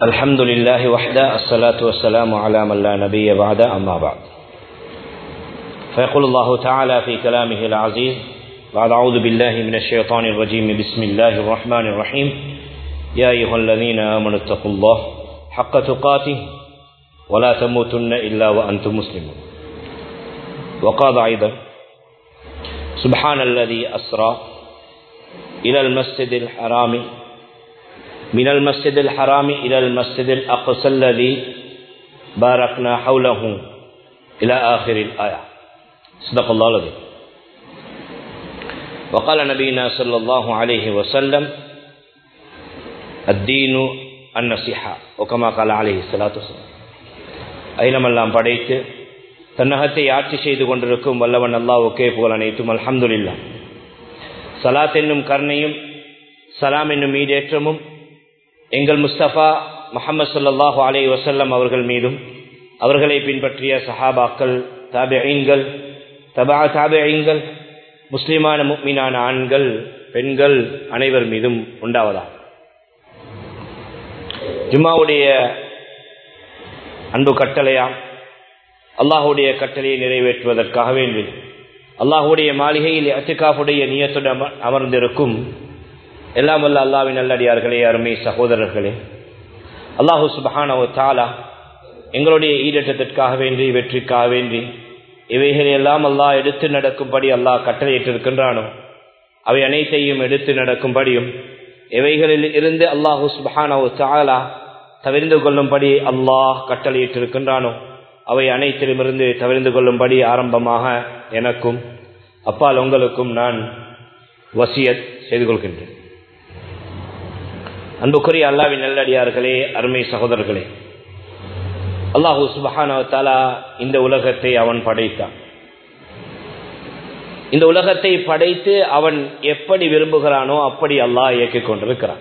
الحمد لله وحده الصلاة والسلام على من لا نبي بعد أما بعد فيقول الله تعالى في كلامه العزيز بعد أعوذ بالله من الشيطان الرجيم بسم الله الرحمن الرحيم يا أيها الذين آمنوا اتقوا الله حق تقاته ولا تموتن إلا وأنتم مسلمون وقال أيضا سبحان الذي أسرى إلى المسجد الحرام من المسجد الحرام إلى المسجد الأقصى الذي باركنا حوله إلى آخر الآية صدق الله العظيم وقال نبينا صلى الله عليه وسلم الدين النصيحة وكما قال عليه الصلاة والسلام அகிலமெல்லாம் படைத்து தன்னகத்தை ஆட்சி செய்து கொண்டிருக்கும் வல்லவன் அல்லாவுக்கே புகழ் அனைத்தும் அல்ஹம்துலில்லா சலாத் என்னும் கருணையும் சலாம் என்னும் மீடேற்றமும் எங்கள் முஸ்தபா முகமது சொல்லாஹு அலை வசல்லம் அவர்கள் மீதும் அவர்களை பின்பற்றிய சஹாபாக்கள் தாபியங்கள் தபா தாபியங்கள் முஸ்லிமான முக்மீனான ஆண்கள் பெண்கள் அனைவர் மீதும் உண்டாவதா ஜும்மாவுடைய அன்பு கட்டளையா அல்லாஹுடைய கட்டளையை நிறைவேற்றுவதற்காக வேண்டி அல்லாஹுடைய மாளிகையில் அத்துக்காஃபுடைய நியத்துடன் அமர்ந்திருக்கும் எல்லாம் வல்ல அல்லாவின் நல்லடியார்களே அருமை சகோதரர்களே அல்லாஹு சுபஹானவ தாலா எங்களுடைய ஈடற்றத்திற்காக வேண்டி வெற்றிக்காக வேண்டி இவைகளை எல்லாம் அல்லாஹ் எடுத்து நடக்கும்படி அல்லாஹ் கட்டளையிட்டிருக்கின்றானோ அவை அனைத்தையும் எடுத்து நடக்கும்படியும் இவைகளில் இருந்து அல்லாஹு சுபஹானவ தாலா தவிர்ந்து கொள்ளும்படி அல்லாஹ் கட்டளையிட்டிருக்கின்றானோ அவை அனைத்திலுமிருந்து தவிர்ந்து கொள்ளும்படி ஆரம்பமாக எனக்கும் அப்பால் உங்களுக்கும் நான் வசியத் செய்து கொள்கின்றேன் அன்புக்குரிய அல்லாவின் நல்லடியார்களே அருமை சகோதரர்களே அல்லாஹூ சுபஹானவத்தாலா இந்த உலகத்தை அவன் படைத்தான் இந்த உலகத்தை படைத்து அவன் எப்படி விரும்புகிறானோ அப்படி அல்லாஹ் இயக்கிக் கொண்டிருக்கிறான்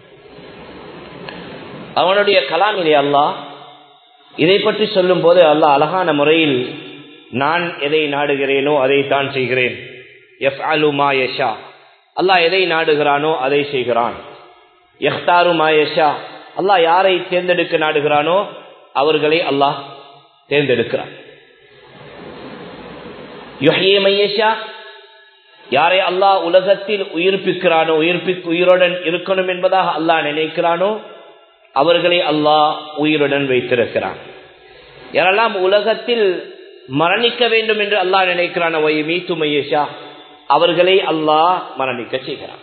அவனுடைய கலாமிலே அல்லாஹ் இதை பற்றி சொல்லும் போது அல்லாஹ் அழகான முறையில் நான் எதை நாடுகிறேனோ அதை தான் செய்கிறேன் எஃப் அலுமா யஷா அல்லாஹ் எதை நாடுகிறானோ அதை செய்கிறான் எஃப்தாரு மாயஷா அல்லாஹ் யாரை தேர்ந்தெடுக்க நாடுகிறானோ அவர்களை அல்லாஹ் தேர்ந்தெடுக்கிறான் மையஷா யாரை அல்லாஹ் உலகத்தில் உயிர்ப்பிக்கிறானோ உயிர்ப்பி உயிருடன் இருக்கணும் என்பதாக அல்லாஹ் நினைக்கிறானோ அவர்களை அல்லாஹ் உயிருடன் வைத்திருக்கிறான் யாரெல்லாம் உலகத்தில் மரணிக்க வேண்டும் என்று அல்லாஹ் நினைக்கிறான் மீத்து மையஷா அவர்களை அல்லாஹ் மரணிக்க செய்கிறான்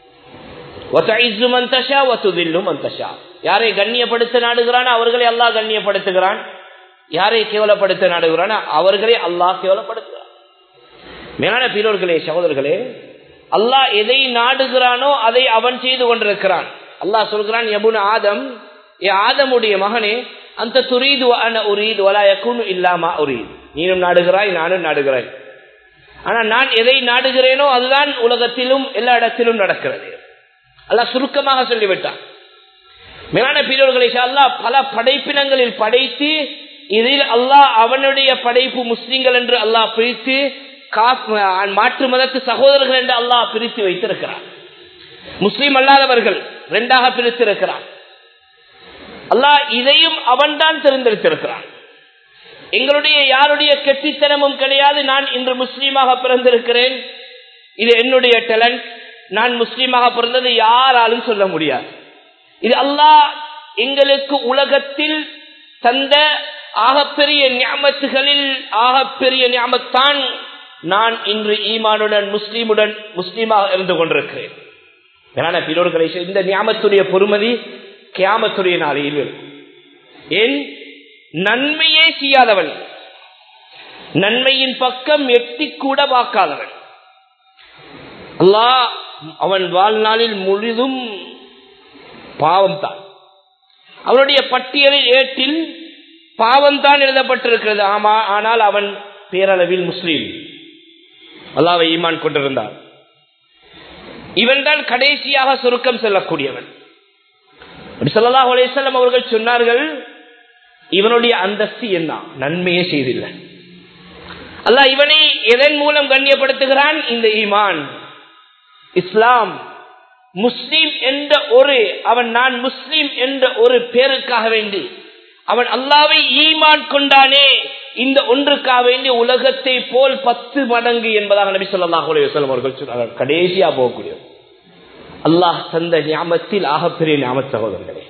யாரை கண்ணியப்படுத்த நாடுகிறானோ அவர்களை அல்லாஹ் கண்ணியப்படுத்துகிறான் யாரை கேவலப்படுத்த நாடுகிறானோ அவர்களை அல்லாஹ் கேவலப்படுத்துகிறான் மேலான பீரோர்களே சகோதரர்களே அல்லாஹ் எதை நாடுகிறானோ அதை அவன் செய்து கொண்டிருக்கிறான் அல்லாஹ் சொல்கிறான் எபுன் ஆதம் ஏ ஆதமுடைய மகனே அந்த துரீது உரீது வலாயக்குன்னு இல்லாமா உரீது நீனும் நாடுகிறாய் நானும் நாடுகிறாய் ஆனா நான் எதை நாடுகிறேனோ அதுதான் உலகத்திலும் எல்லா இடத்திலும் நடக்கிறது அல்லா சுருக்கமாக சொல்லிவிட்டான் மேலான பீரர்களை அல்லாஹ் பல படைப்பினங்களில் படைத்து இதில் அல்லாஹ் அவனுடைய படைப்பு முஸ்லிம்கள் என்று அல்லாஹ் பிரித்து மாற்று மதத்து சகோதரர்கள் என்று அல்லாஹ் பிரித்து வைத்திருக்கிறார் முஸ்லீம் அல்லாதவர்கள் இரண்டாக பிரித்திருக்கிறான் அல்லாஹ் இதையும் அவன்தான் தெரிந்தெடுத்திருக்கிறான் எங்களுடைய யாருடைய கெட்டித்தனமும் கிடையாது நான் இன்று முஸ்லீமாக பிறந்திருக்கிறேன் இது என்னுடைய டேலண்ட் நான் முஸ்லீமாக பிறந்தது யாராலும் சொல்ல முடியாது இது அல்லாஹ் எங்களுக்கு உலகத்தில் தந்த ஆகப்பெரிய ஞாபகத்துகளில் ஆகப்பெரிய ஞாபகத்தான் நான் இன்று ஈமானுடன் முஸ்லீமுடன் முஸ்லீமாக இருந்து கொண்டிருக்கிறேன் பிறோர்களை இந்த ஞாபகத்துடைய பொறுமதி கியாமத்துடைய நாளையில் ஏன் நன்மையே செய்யாதவன் நன்மையின் பக்கம் எட்டி கூட பார்க்காதவன் அல்லாஹ் அவன் வாழ்நாளில் முழுதும் பாவம் தான் அவனுடைய பட்டியலில் ஏட்டில் பாவம் தான் எழுதப்பட்டிருக்கிறது ஆமா ஆனால் அவன் பேரளவில் முஸ்லீம் அல்லாவை ஈமான் கொண்டிருந்தான் இவன் தான் கடைசியாக சுருக்கம் செல்லக்கூடியவன் சல்லாஹ் அலேசல்லம் அவர்கள் சொன்னார்கள் இவனுடைய அந்தஸ்து என்ன நன்மையே செய்தில்லை அல்ல இவனை எதன் மூலம் கண்ணியப்படுத்துகிறான் இந்த ஈமான் இஸ்லாம் முஸ்லீம் என்ற ஒரு அவன் நான் முஸ்லீம் என்ற ஒரு பேருக்காக வேண்டி அவன் அல்லாவை ஈமான் கொண்டானே இந்த ஒன்றுக்காக வேண்டிய உலகத்தை போல் பத்து மடங்கு என்பதாக நபி சொல்லாஹ் அவர்கள் சொன்னார்கள் கடைசியா போகக்கூடிய அல்லாஹ் தந்த ஞாபகத்தில் ஆகப்பெரிய ஞாபக சகோதரர்களே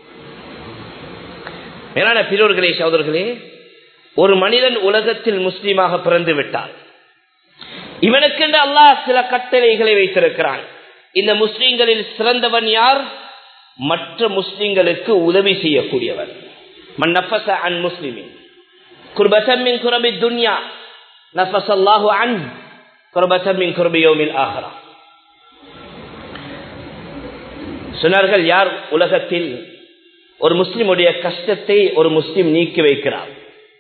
மேலான பிறோர்களே சகோதரர்களே ஒரு மனிதன் உலகத்தில் முஸ்லீமாக பிறந்து விட்டார் இவனுக்கென்று அல்லாஹ் சில கட்டளைகளை வைத்திருக்கிறான் இந்த முஸ்லீம்களில் சிறந்தவன் யார் மற்ற முஸ்லீம்களுக்கு உதவி செய்யக்கூடியவன் من نفس عن مسلم كربة من كرب الدنيا نفس الله عنه كربة من كرب يوم الآخرة சொன்னார்கள் யார் உலகத்தில் ஒரு முஸ்லிமுடைய கஷ்டத்தை ஒரு முஸ்லிம் நீக்கி வைக்கிறார்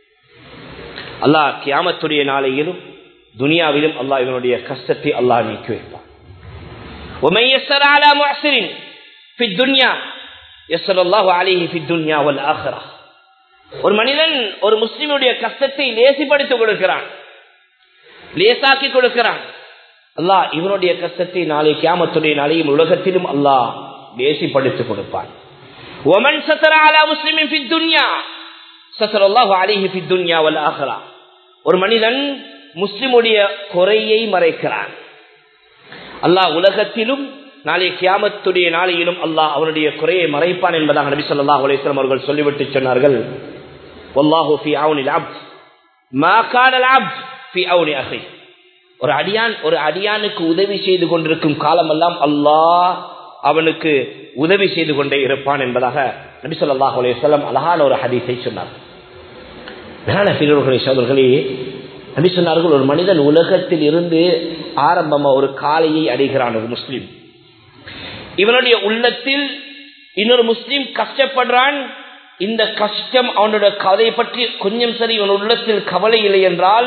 அல்லாஹ் கியாமத்துடைய நாளையிலும் துனியாவிலும் அல்லாஹ் இவனுடைய கஷ்டத்தை அல்லாஹ் நீக்கி வைப்பார் ومن يسر على معسر في الدنيا يسر الله عليه في الدنيا والآخرة ஒரு மனிதன் ஒரு முஸ்லிமுடைய கஷ்டத்தை லேசிப்படுத்திக் கொடுக்கிறான் லேசாக்கி கொடுக்கிறான் அல்லாஹ் இவனுடைய கஷ்டத்தை நாளை கியாமத்துடைய நாளையும் உலகத்திலும் அல்லாஹ் லேசிப்படுத்திக் கொடுப்பான் ஒமன் சத்தர அலா முஸ்லிமின் ஃபி துன்யா சத்தர் அல்லாஹு அலிஹி ஃபி துன்யா வல் ஆஹ்ரா ஒரு மனிதன் முஸ்லிமுடைய குறையை மறைக்கிறான் அல்லாஹ் உலகத்திலும் நாளை கியாமத்துடைய நாளையிலும் அல்லாஹ் அவனுடைய குறையை மறைப்பான் என்பதாக நபி ஸல்லல்லாஹு அலைஹி வஸல்லம் அவர்கள் சொல்லிவிட்டு சொன்னார்கள் வல்லாஹு ஃபி அவுனில் அப்த் மா கான அல் அப்த் ஃபி அவுனி அஹி ஒரு அடியான் ஒரு அடியானுக்கு உதவி செய்து கொண்டிருக்கும் காலமெல்லாம் அல்லாஹ் அவனுக்கு உதவி செய்து கொண்டே இருப்பான் என்பதாக நபி ஸல்லல்லாஹு அலைஹி வஸல்லம் அழகான ஒரு ஹதீஸை சொன்னார் மேலான பிறர்களே சோதர்களே நபி சொன்னார்கள் ஒரு மனிதன் உலகத்தில் இருந்து ஆரம்பமா ஒரு காலையை அடைகிறான் ஒரு முஸ்லீம் இவனுடைய உள்ளத்தில் இன்னொரு முஸ்லீம் கஷ்டப்படுறான் இந்த கஷ்டம் அவனோட கதையை பற்றி கொஞ்சம் சரி இவன் உள்ளத்தில் கவலை இல்லை என்றால்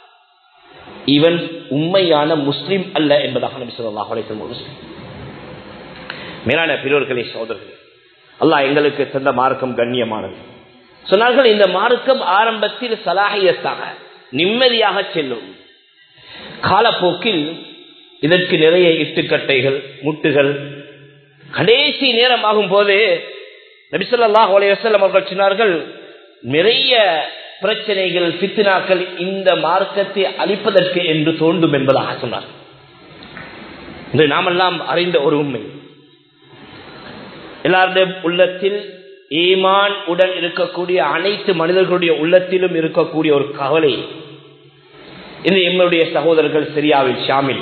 இவன் உண்மையான முஸ்லீம் அல்ல என்பதாக நபி சொல்லாஹ் முஸ்லீம் மேலான பிறர்களே சோதர்களே அல்லாஹ் எங்களுக்கு தந்த மார்க்கம் கண்ணியமானது சொன்னார்கள் இந்த மார்க்கம் ஆரம்பத்தில் சலாகியத்தாக நிம்மதியாக செல்லும் காலப்போக்கில் இதற்கு நிறைய இட்டுக்கட்டைகள் முட்டுகள் கடைசி நேரம் ஆகும் போது நபிசல்லாஹ் அலையம் அவர்கள் சொன்னார்கள் நிறைய பிரச்சனைகள் பித்தினாக்கள் இந்த மார்க்கத்தை அழிப்பதற்கு என்று தோன்றும் என்பதாக சொன்னார் இன்று நாமெல்லாம் அறிந்த ஒரு உண்மை எல்லாருடைய உள்ளத்தில் ஈமான் உடன் இருக்கக்கூடிய அனைத்து மனிதர்களுடைய உள்ளத்திலும் இருக்கக்கூடிய ஒரு கவலை இன்று எங்களுடைய சகோதரர்கள் சிரியாவில் ஷாமில்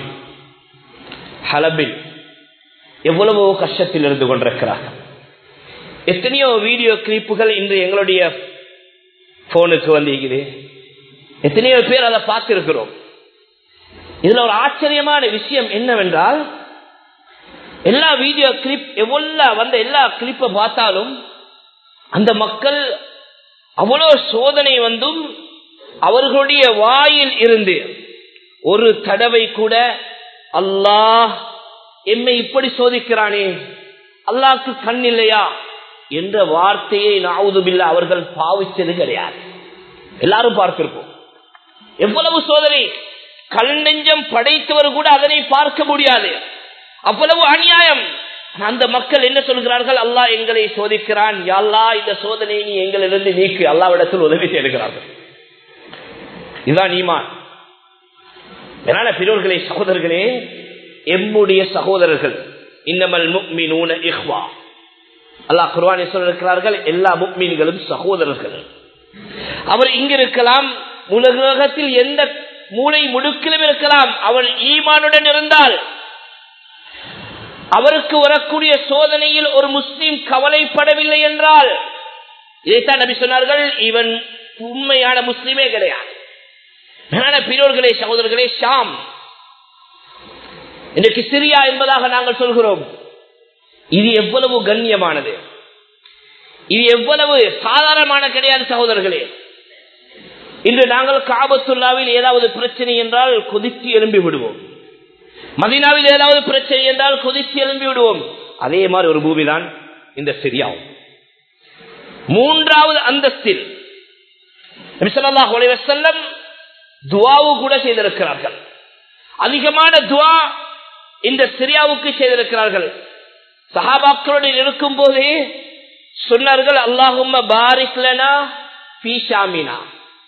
ஹலபில் எவ்வளவோ கஷ்டத்தில் இருந்து கொண்டிருக்கிறார்கள் எத்தனையோ வீடியோ கிளிப்புகள் இன்று எங்களுடைய போனுக்கு வந்திருக்குது எத்தனையோ பேர் அதை பார்த்திருக்கிறோம் இதுல ஒரு ஆச்சரியமான விஷயம் என்னவென்றால் எல்லா வீடியோ கிளிப் எவ்வளவு வந்த எல்லா கிளிப்பை பார்த்தாலும் அந்த மக்கள் அவ்வளவு சோதனை வந்தும் அவர்களுடைய வாயில் இருந்து ஒரு தடவை கூட அல்லாஹ் எம்மை இப்படி சோதிக்கிறானே அல்லாஹ்க்கு கண் இல்லையா என்ற வார்த்தையை நாவுதுபில்ல அவர்கள் பாவிச்சது கிடையாது எல்லாரும் பார்த்திருப்போம் எவ்வளவு சோதனை கல் நெஞ்சம் படைத்தவர் கூட அதனை பார்க்க முடியாது அவ்வளவு அநியாயம் அந்த மக்கள் என்ன சொல்கிறார்கள் அல்லாஹ் எங்களை சோதிக்கிறான் யாழ்லா இந்த சோதனை நீ எங்களிலிருந்து நீக்கு அல்லாவிடத்தில் உதவி தேடுகிறார்கள் இதுதான் ஈமான் என்னால பிறர்களே சகோதரர்களே எம்முடைய சகோதரர்கள் இன்னமல் முக்மினூன இஹ்வா அல்லாஹ் குர்வானை சொல்லிருக்கிறார்கள் எல்லா முக்மீன்களும் சகோதரர்கள் அவர் இங்கு இருக்கலாம் உலகத்தில் எந்த மூளை முடுக்கிலும் இருக்கலாம் அவன் ஈமானுடன் இருந்தால் அவருக்கு வரக்கூடிய சோதனையில் ஒரு முஸ்லீம் கவலைப்படவில்லை என்றால் இதைத்தான் நபி சொன்னார்கள் இவன் உண்மையான முஸ்லீமே கிடையாது பிறோர்களே சகோதரர்களே ஷாம் இன்றைக்கு சிரியா என்பதாக நாங்கள் சொல்கிறோம் இது எவ்வளவு கண்ணியமானது இது எவ்வளவு சாதாரணமான கிடையாது சகோதரர்களே இன்று நாங்கள் காபத்துல்லாவில் ஏதாவது பிரச்சனை என்றால் கொதித்து எழும்பி விடுவோம் மதினாவில் ஏதாவது பிரச்சனை என்றால் கொதித்து எழும்பி விடுவோம் அதே மாதிரி ஒரு பூமி தான் இந்த சிரியாவும் மூன்றாவது அந்தஸ்தில் செல்லம் துவாவு கூட செய்திருக்கிறார்கள் அதிகமான துவா இந்த சிரியாவுக்கு செய்திருக்கிறார்கள் சஹாபாக்களோடு இருக்கும் போதே சொன்னார்கள் அல்லாஹும்ம பாரிக்லனா ஷாமினா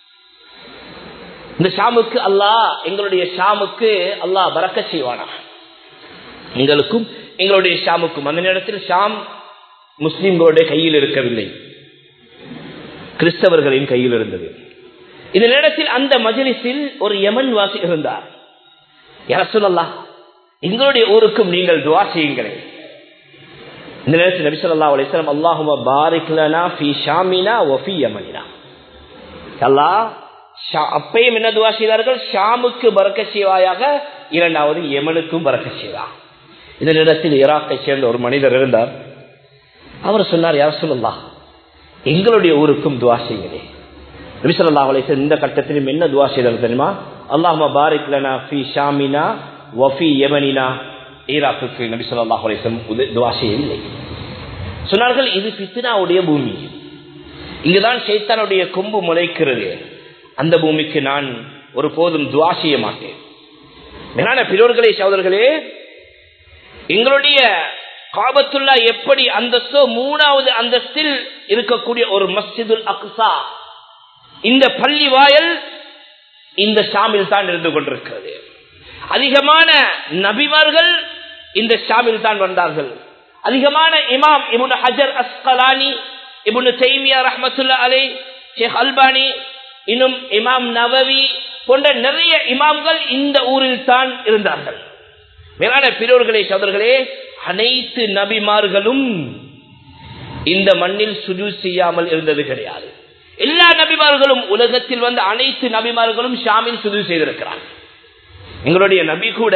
இந்த ஷாமுக்கு அல்லாஹ் எங்களுடைய ஷாமுக்கு அல்லாஹ் பறக்க செய்வானா எங்களுக்கும் எங்களுடைய ஷாமுக்கும் அந்த நேரத்தில் ஷாம் முஸ்லிம்களுடைய கையில் இருக்கவில்லை கிறிஸ்தவர்களின் கையில் இருந்தது இந்த நேரத்தில் அந்த மஜலிஸில் ஒரு யமன் வாசி இருந்தார் யார சொல்லலாம் எங்களுடைய ஊருக்கும் நீங்கள் துவா செய்யுங்களேன் இந்த நேரத்தில் நபி சொல்லா அலிஸ்லாம் அல்லாஹும பாரிக்லனா ஃபி ஷாமினா ஒஃபி யமனினா அல்லாஹ் அப்பையும் என்ன துவா செய்தார்கள் ஷாமுக்கு பறக்க செய்வாயாக இரண்டாவது யமனுக்கும் பறக்க செய்வா இந்த நேரத்தில் ஈராக்கை சேர்ந்த ஒரு மனிதர் இருந்தார் அவர் சொன்னார் யார் சொல்லலா எங்களுடைய ஊருக்கும் துவா செய்கிறேன் நபிசல்லா அலிஸ்லாம் இந்த கட்டத்திலும் என்ன துவா செய்தார் தெரியுமா அல்லாஹும பாரிக்லனா ஃபி ஷாமினா வஃபி யமனினா ஈராக்குக்கு நபி சொல்லா அலிஸ்லம் துவா செய்யவில்லை சொன்னார்கள் இது பித்னாவுடைய பூமி இங்குதான் சைத்தானுடைய கொம்பு முளைக்கிறது அந்த பூமிக்கு நான் ஒரு போதும் துவா செய்ய மாட்டேன் மேலான பிறோர்களே சகோதரர்களே எங்களுடைய காபத்துல்லா எப்படி அந்தஸ்தோ மூணாவது அந்தஸ்தில் இருக்கக்கூடிய ஒரு மஸ்ஜிதுல் அக்சா இந்த பள்ளி வாயல் இந்த ஷாமில் தான் இருந்து கொண்டிருக்கிறது அதிகமான நபிமார்கள் இந்த ஷாமில் தான் வந்தார்கள் அதிகமான இமாம் இபுன் ஹஜர் அஸ்கலானி இபுன் தைமியா ரஹமத்துல்லா அலை ஷேக் அல்பானி இன்னும் இமாம் நவவி போன்ற நிறைய இமாம்கள் இந்த ஊரில் தான் இருந்தார்கள் மேலான பிறோர்களே சோதர்களே அனைத்து நபிமார்களும் இந்த மண்ணில் சுஜு செய்யாமல் இருந்தது கிடையாது எல்லா நபிமார்களும் உலகத்தில் வந்த அனைத்து நபிமார்களும் ஷாமில் சுஜு செய்திருக்கிறார் எங்களுடைய நபி கூட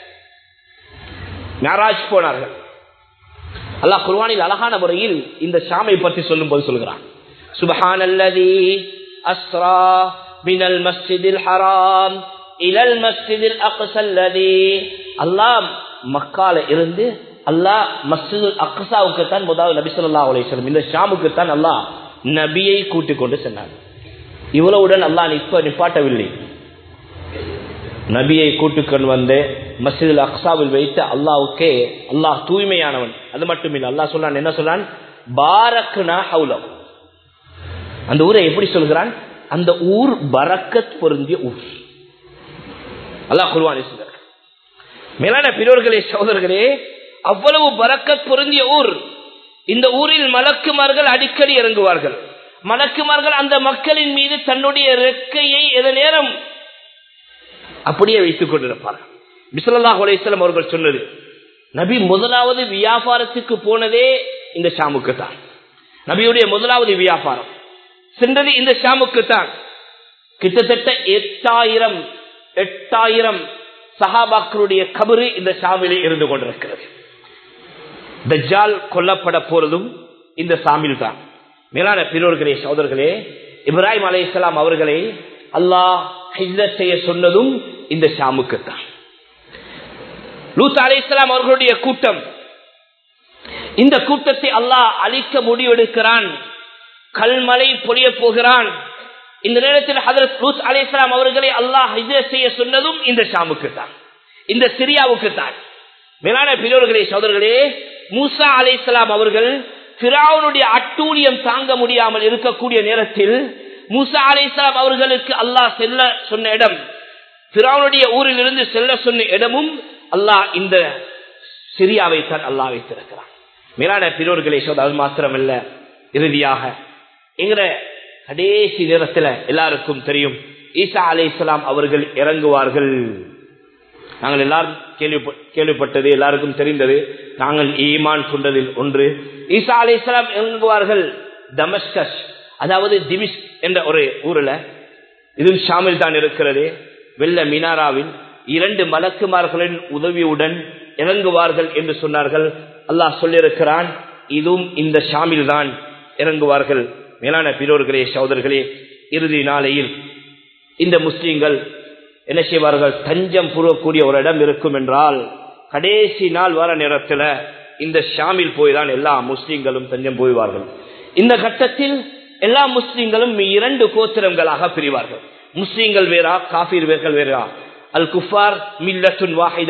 மேராஜ் போனார்கள் அல்லாஹ் குர்வானில் அழகான முறையில் இந்த ஷாமை பற்றி சொல்லும் போது சொல்கிறான் சுபஹான் அல்லதி அஸ்ரா மினல் மஸ்ஜிதில் ஹராம் இலல் மஸ்ஜிதில் அக்சல்லதி அல்லாஹ் மக்கால இருந்து அல்லாஹ் மஸ்ஜிதுல் அக்சாவுக்கு தான் முதல் நபி சொல்லா அலிஸ்லம் இந்த ஷாமுக்கு தான் அல்லாஹ் நபியை கூட்டிக் கொண்டு சென்னார் இவ்வளவுடன் அல்லாஹ் இப்ப நிப்பாட்டவில்லை நபியை கூட்டுக்கொண்டு வந்து மஸ்ஜிதுல் அக்சாவில் வைத்து அல்லாவுக்கே அல்லாஹ் தூய்மையானவன் அது மட்டும் இல்லை அல்லாஹ் சொன்னான் என்ன சொல்றான் பாரக்னா ஹவுலம் அந்த ஊரை எப்படி சொல்கிறான் அந்த ஊர் பரக்கத் பொருந்திய ஊர் அல்லாஹ் குருவானி சொல்கிறார் மேலான பிறோர்களே சகோதரர்களே அவ்வளவு பரக்கத் பொருந்திய ஊர் இந்த ஊரில் மலக்குமார்கள் அடிக்கடி இறங்குவார்கள் மலக்குமார்கள் அந்த மக்களின் மீது தன்னுடைய ரெக்கையை எத நேரம் அப்படியே வைத்துக் கொண்டிருப்பார்கள் பிசல்லா அலையம் அவர்கள் சொன்னது நபி முதலாவது வியாபாரத்துக்கு போனதே இந்த ஷாமுக்கு தான் நபியுடைய முதலாவது வியாபாரம் சென்றது இந்த ஷாமுக்கு தான் கிட்டத்தட்ட எட்டாயிரம் எட்டாயிரம் சஹாபாக்களுடைய கபரு இந்த ஷாமிலே இருந்து கொண்டிருக்கிறது தஜ்ஜால் கொல்லப்பட போறதும் இந்த சாமில் தான் மேலான பிறோர்களே சோதர்களே இப்ராஹிம் அலை இஸ்லாம் அவர்களை அல்லாஹ் ஹிஜ்ரத் செய்ய சொன்னதும் இந்த ஷாமுக்கு தான் லூத் அலை இஸ்லாம் அவர்களுடைய கூட்டம் இந்த கூட்டத்தை அல்லாஹ் அழிக்க முடிவெடுக்கிறான் கல்மலை பொழிய போகிறான் இந்த நேரத்தில் ஹதரத் லூத் அலை இஸ்லாம் அவர்களை அல்லாஹ் ஹிஜ்ரத் செய்ய சொன்னதும் இந்த ஷாமுக்கு தான் இந்த சிரியாவுக்கு தான் மேலான பிறோர்களே சோதர்களே மூசா அலை இஸ்லாம் அவர்கள் பிராவுனுடைய அட்டூழியம் தாங்க முடியாமல் இருக்கக்கூடிய நேரத்தில் மூசா அலை இஸ்லாம் அவர்களுக்கு அல்லாஹ் செல்ல சொன்ன இடம் பிராவுனுடைய ஊரில் இருந்து செல்ல சொன்ன இடமும் அல்லாஹ் இந்த சிரியாவை தான் அல்லாஹ் வைத்திருக்கிறான் மேலான பிறோர்களே சோத அது மாத்திரமல்ல இறுதியாக எங்கிற கடைசி நேரத்தில் எல்லாருக்கும் தெரியும் ஈசா அலை இஸ்லாம் அவர்கள் இறங்குவார்கள் நாங்கள் எல்லாரும் கேள்விப்பட்டது எல்லாருக்கும் தெரிந்தது நாங்கள் ஈமான் கொண்டதில் ஒன்று ஈசா அலி இஸ்லாம் இறங்குவார்கள் தமஸ்கஸ் அதாவது திமிஷ் என்ற ஒரு ஊர்ல இதுவும் ஷாமில் தான் இருக்கிறது வெள்ள மினாராவில் இரண்டு மலக்குமார்களின் உதவியுடன் இறங்குவார்கள் என்று சொன்னார்கள் அல்லாஹ் சொல்லியிருக்கிறான் இதுவும் இந்த ஷாமில் தான் இறங்குவார்கள் மேலான பிறோர்களே சகோதரர்களே இறுதி நாளையில் இந்த முஸ்லீம்கள் என்ன செய்வார்கள் தஞ்சம் புறக்கூடிய ஒரு இடம் இருக்கும் என்றால் கடைசி நாள் வர நேரத்தில் இந்த ஷாமில் போய் தான் எல்லா முஸ்லீம்களும் தஞ்சம் போய்வார்கள் இந்த கட்டத்தில் எல்லா முஸ்லீம்களும் இரண்டு கோத்திரங்களாக பிரிவார்கள் முஸ்லீம்கள் வேறா காபீர் வேர்கள் வேறா அல் குஃபார் மில்லத்துன் வாஹிதா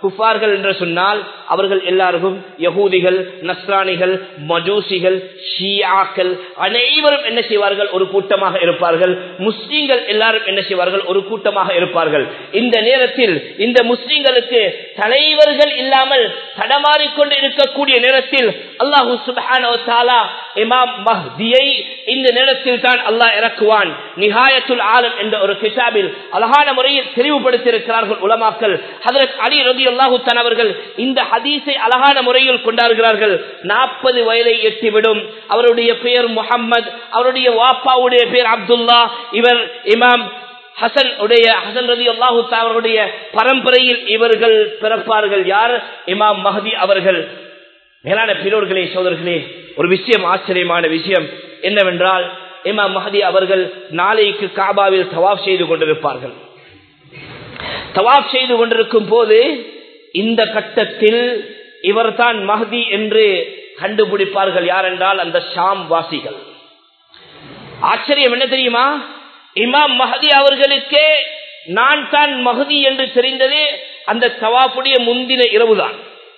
குஃபார்கள் என்று சொன்னால் அவர்கள் எல்லாருக்கும் யகூதிகள் நஸ்ரானிகள் மஜூசிகள் ஷியாக்கள் அனைவரும் என்ன செய்வார்கள் ஒரு கூட்டமாக இருப்பார்கள் முஸ்லீம்கள் எல்லாரும் என்ன செய்வார்கள் ஒரு கூட்டமாக இருப்பார்கள் இந்த நேரத்தில் இந்த முஸ்லீம்களுக்கு தலைவர்கள் இல்லாமல் தடமாறிக்கொண்டு இருக்கக்கூடிய நேரத்தில் அல்லாஹூ சுபானா இமாம் மஹ்தியை இந்த நேரத்தில் தான் அல்லாஹ் இறக்குவான் நிகாயத்துல் ஆலம் என்ற ஒரு கிதாபில் அழகான முறையில் தெளிவுபடுத்தியிருக்கிறார்கள் உலமாக்கல் ஹதரத் அலி ரதி அல்லாஹு அவர்கள் இந்த ஹதீஸை அழகான முறையில் கொண்டாடுகிறார்கள் நாற்பது வயதை எட்டிவிடும் அவருடைய பெயர் முகம்மது அவருடைய வாப்பாவுடைய பெயர் அப்துல்லா இவர் இமாம் ஹசன் உடைய ஹசன் ரதி அல்லாஹு அவர்களுடைய பரம்பரையில் இவர்கள் பிறப்பார்கள் யார் இமாம் மஹதி அவர்கள் மேலான பிறோர்களே சோதர்களே ஒரு விஷயம் ஆச்சரியமான விஷயம் என்னவென்றால் இமாம் மஹதி அவர்கள் நாளைக்கு காபாவில் தவாப் செய்து கொண்டிருப்பார்கள் தவாப் செய்து கொண்டிருக்கும் போது இந்த கட்டத்தில் இவர்தான் மஹதி என்று கண்டுபிடிப்பார்கள் யார் என்றால் அந்த ஷாம் வாசிகள் ஆச்சரியம் என்ன தெரியுமா இமாம் மஹதி அவர்களுக்கே நான் தான் மஹதி என்று தெரிந்தது அந்த தவாப்புடைய முந்தின இரவுதான்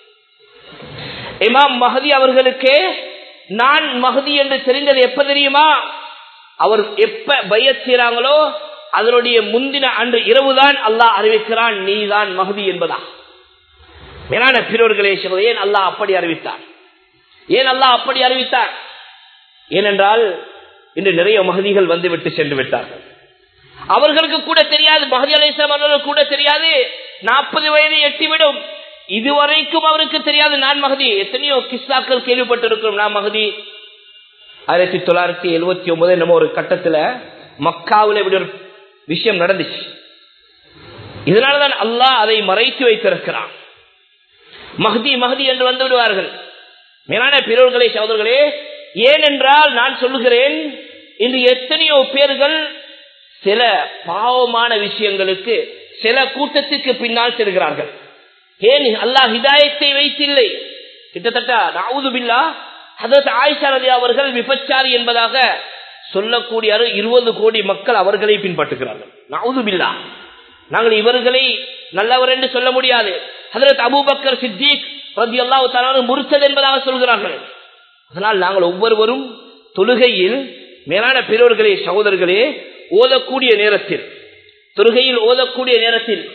இமாம் மஹதி அவர்களுக்கே நான் மஹதி என்று தெரிந்தது எப்ப தெரியுமா அவர் எப்ப பய செய்றாங்களோ அதனுடைய முந்தின அன்று இரவுதான் அல்லாஹ் அறிவிக்கிறான் நீதான் மகதி என்பதா மேலான பிறர்களே ஏன் அல்லாஹ் அப்படி அறிவித்தார் ஏன் அல்லாஹ் அப்படி அறிவித்தார் ஏனென்றால் இன்று நிறைய மகதிகள் வந்துவிட்டு சென்று விட்டார்கள் அவர்களுக்கு கூட தெரியாது மகதி அலிஸ்லாம் அவர்களுக்கு கூட தெரியாது நாற்பது வயதை எட்டிவிடும் இதுவரைக்கும் அவருக்கு தெரியாது நான் மகதி எத்தனையோ கிஸ்லாக்கள் கேள்விப்பட்டிருக்கிறோம் நான் மகதி ஆயிரத்தி தொள்ளாயிரத்தி எழுபத்தி ஒன்பது நம்ம ஒரு கட்டத்துல மக்காவில் இப்படி ஒரு விஷயம் நடந்துச்சு இதனாலதான் அல்லாஹ் அதை மறைத்து வைத்திருக்கிறான் மஹதி மஹதி என்று வந்து விடுவார்கள் மேலான பிறர்களே சகோதரர்களே ஏனென்றால் நான் சொல்லுகிறேன் இன்று எத்தனையோ பேர்கள் சில பாவமான விஷயங்களுக்கு சில கூட்டத்துக்கு பின்னால் செல்கிறார்கள் ஏன் அல்லாஹ் ஹிதாயத்தை வைத்தில்லை கிட்டத்தட்ட நாவுது பில்லா ஹதரத் ஆயிஷா ரதி அவர்கள் விபச்சாரி என்பதாக சொல்லக்கூடிய இருபது கோடி மக்கள் அவர்களை பின்பற்றுகிறார்கள் நாவுது பில்லா நாங்கள் இவர்களை நல்லவர் என்று சொல்ல முடியாது ஹதரத் அபூபக்கர் சித்திக் ரதி அல்லாஹு முறிச்சது என்பதாக சொல்கிறார்கள் அதனால் நாங்கள் ஒவ்வொருவரும் தொழுகையில் மேலான பெரியோர்களே சகோதரர்களே ஓதக்கூடிய நேரத்தில் தொழுகையில் ஓதக்கூடிய நேரத்தில்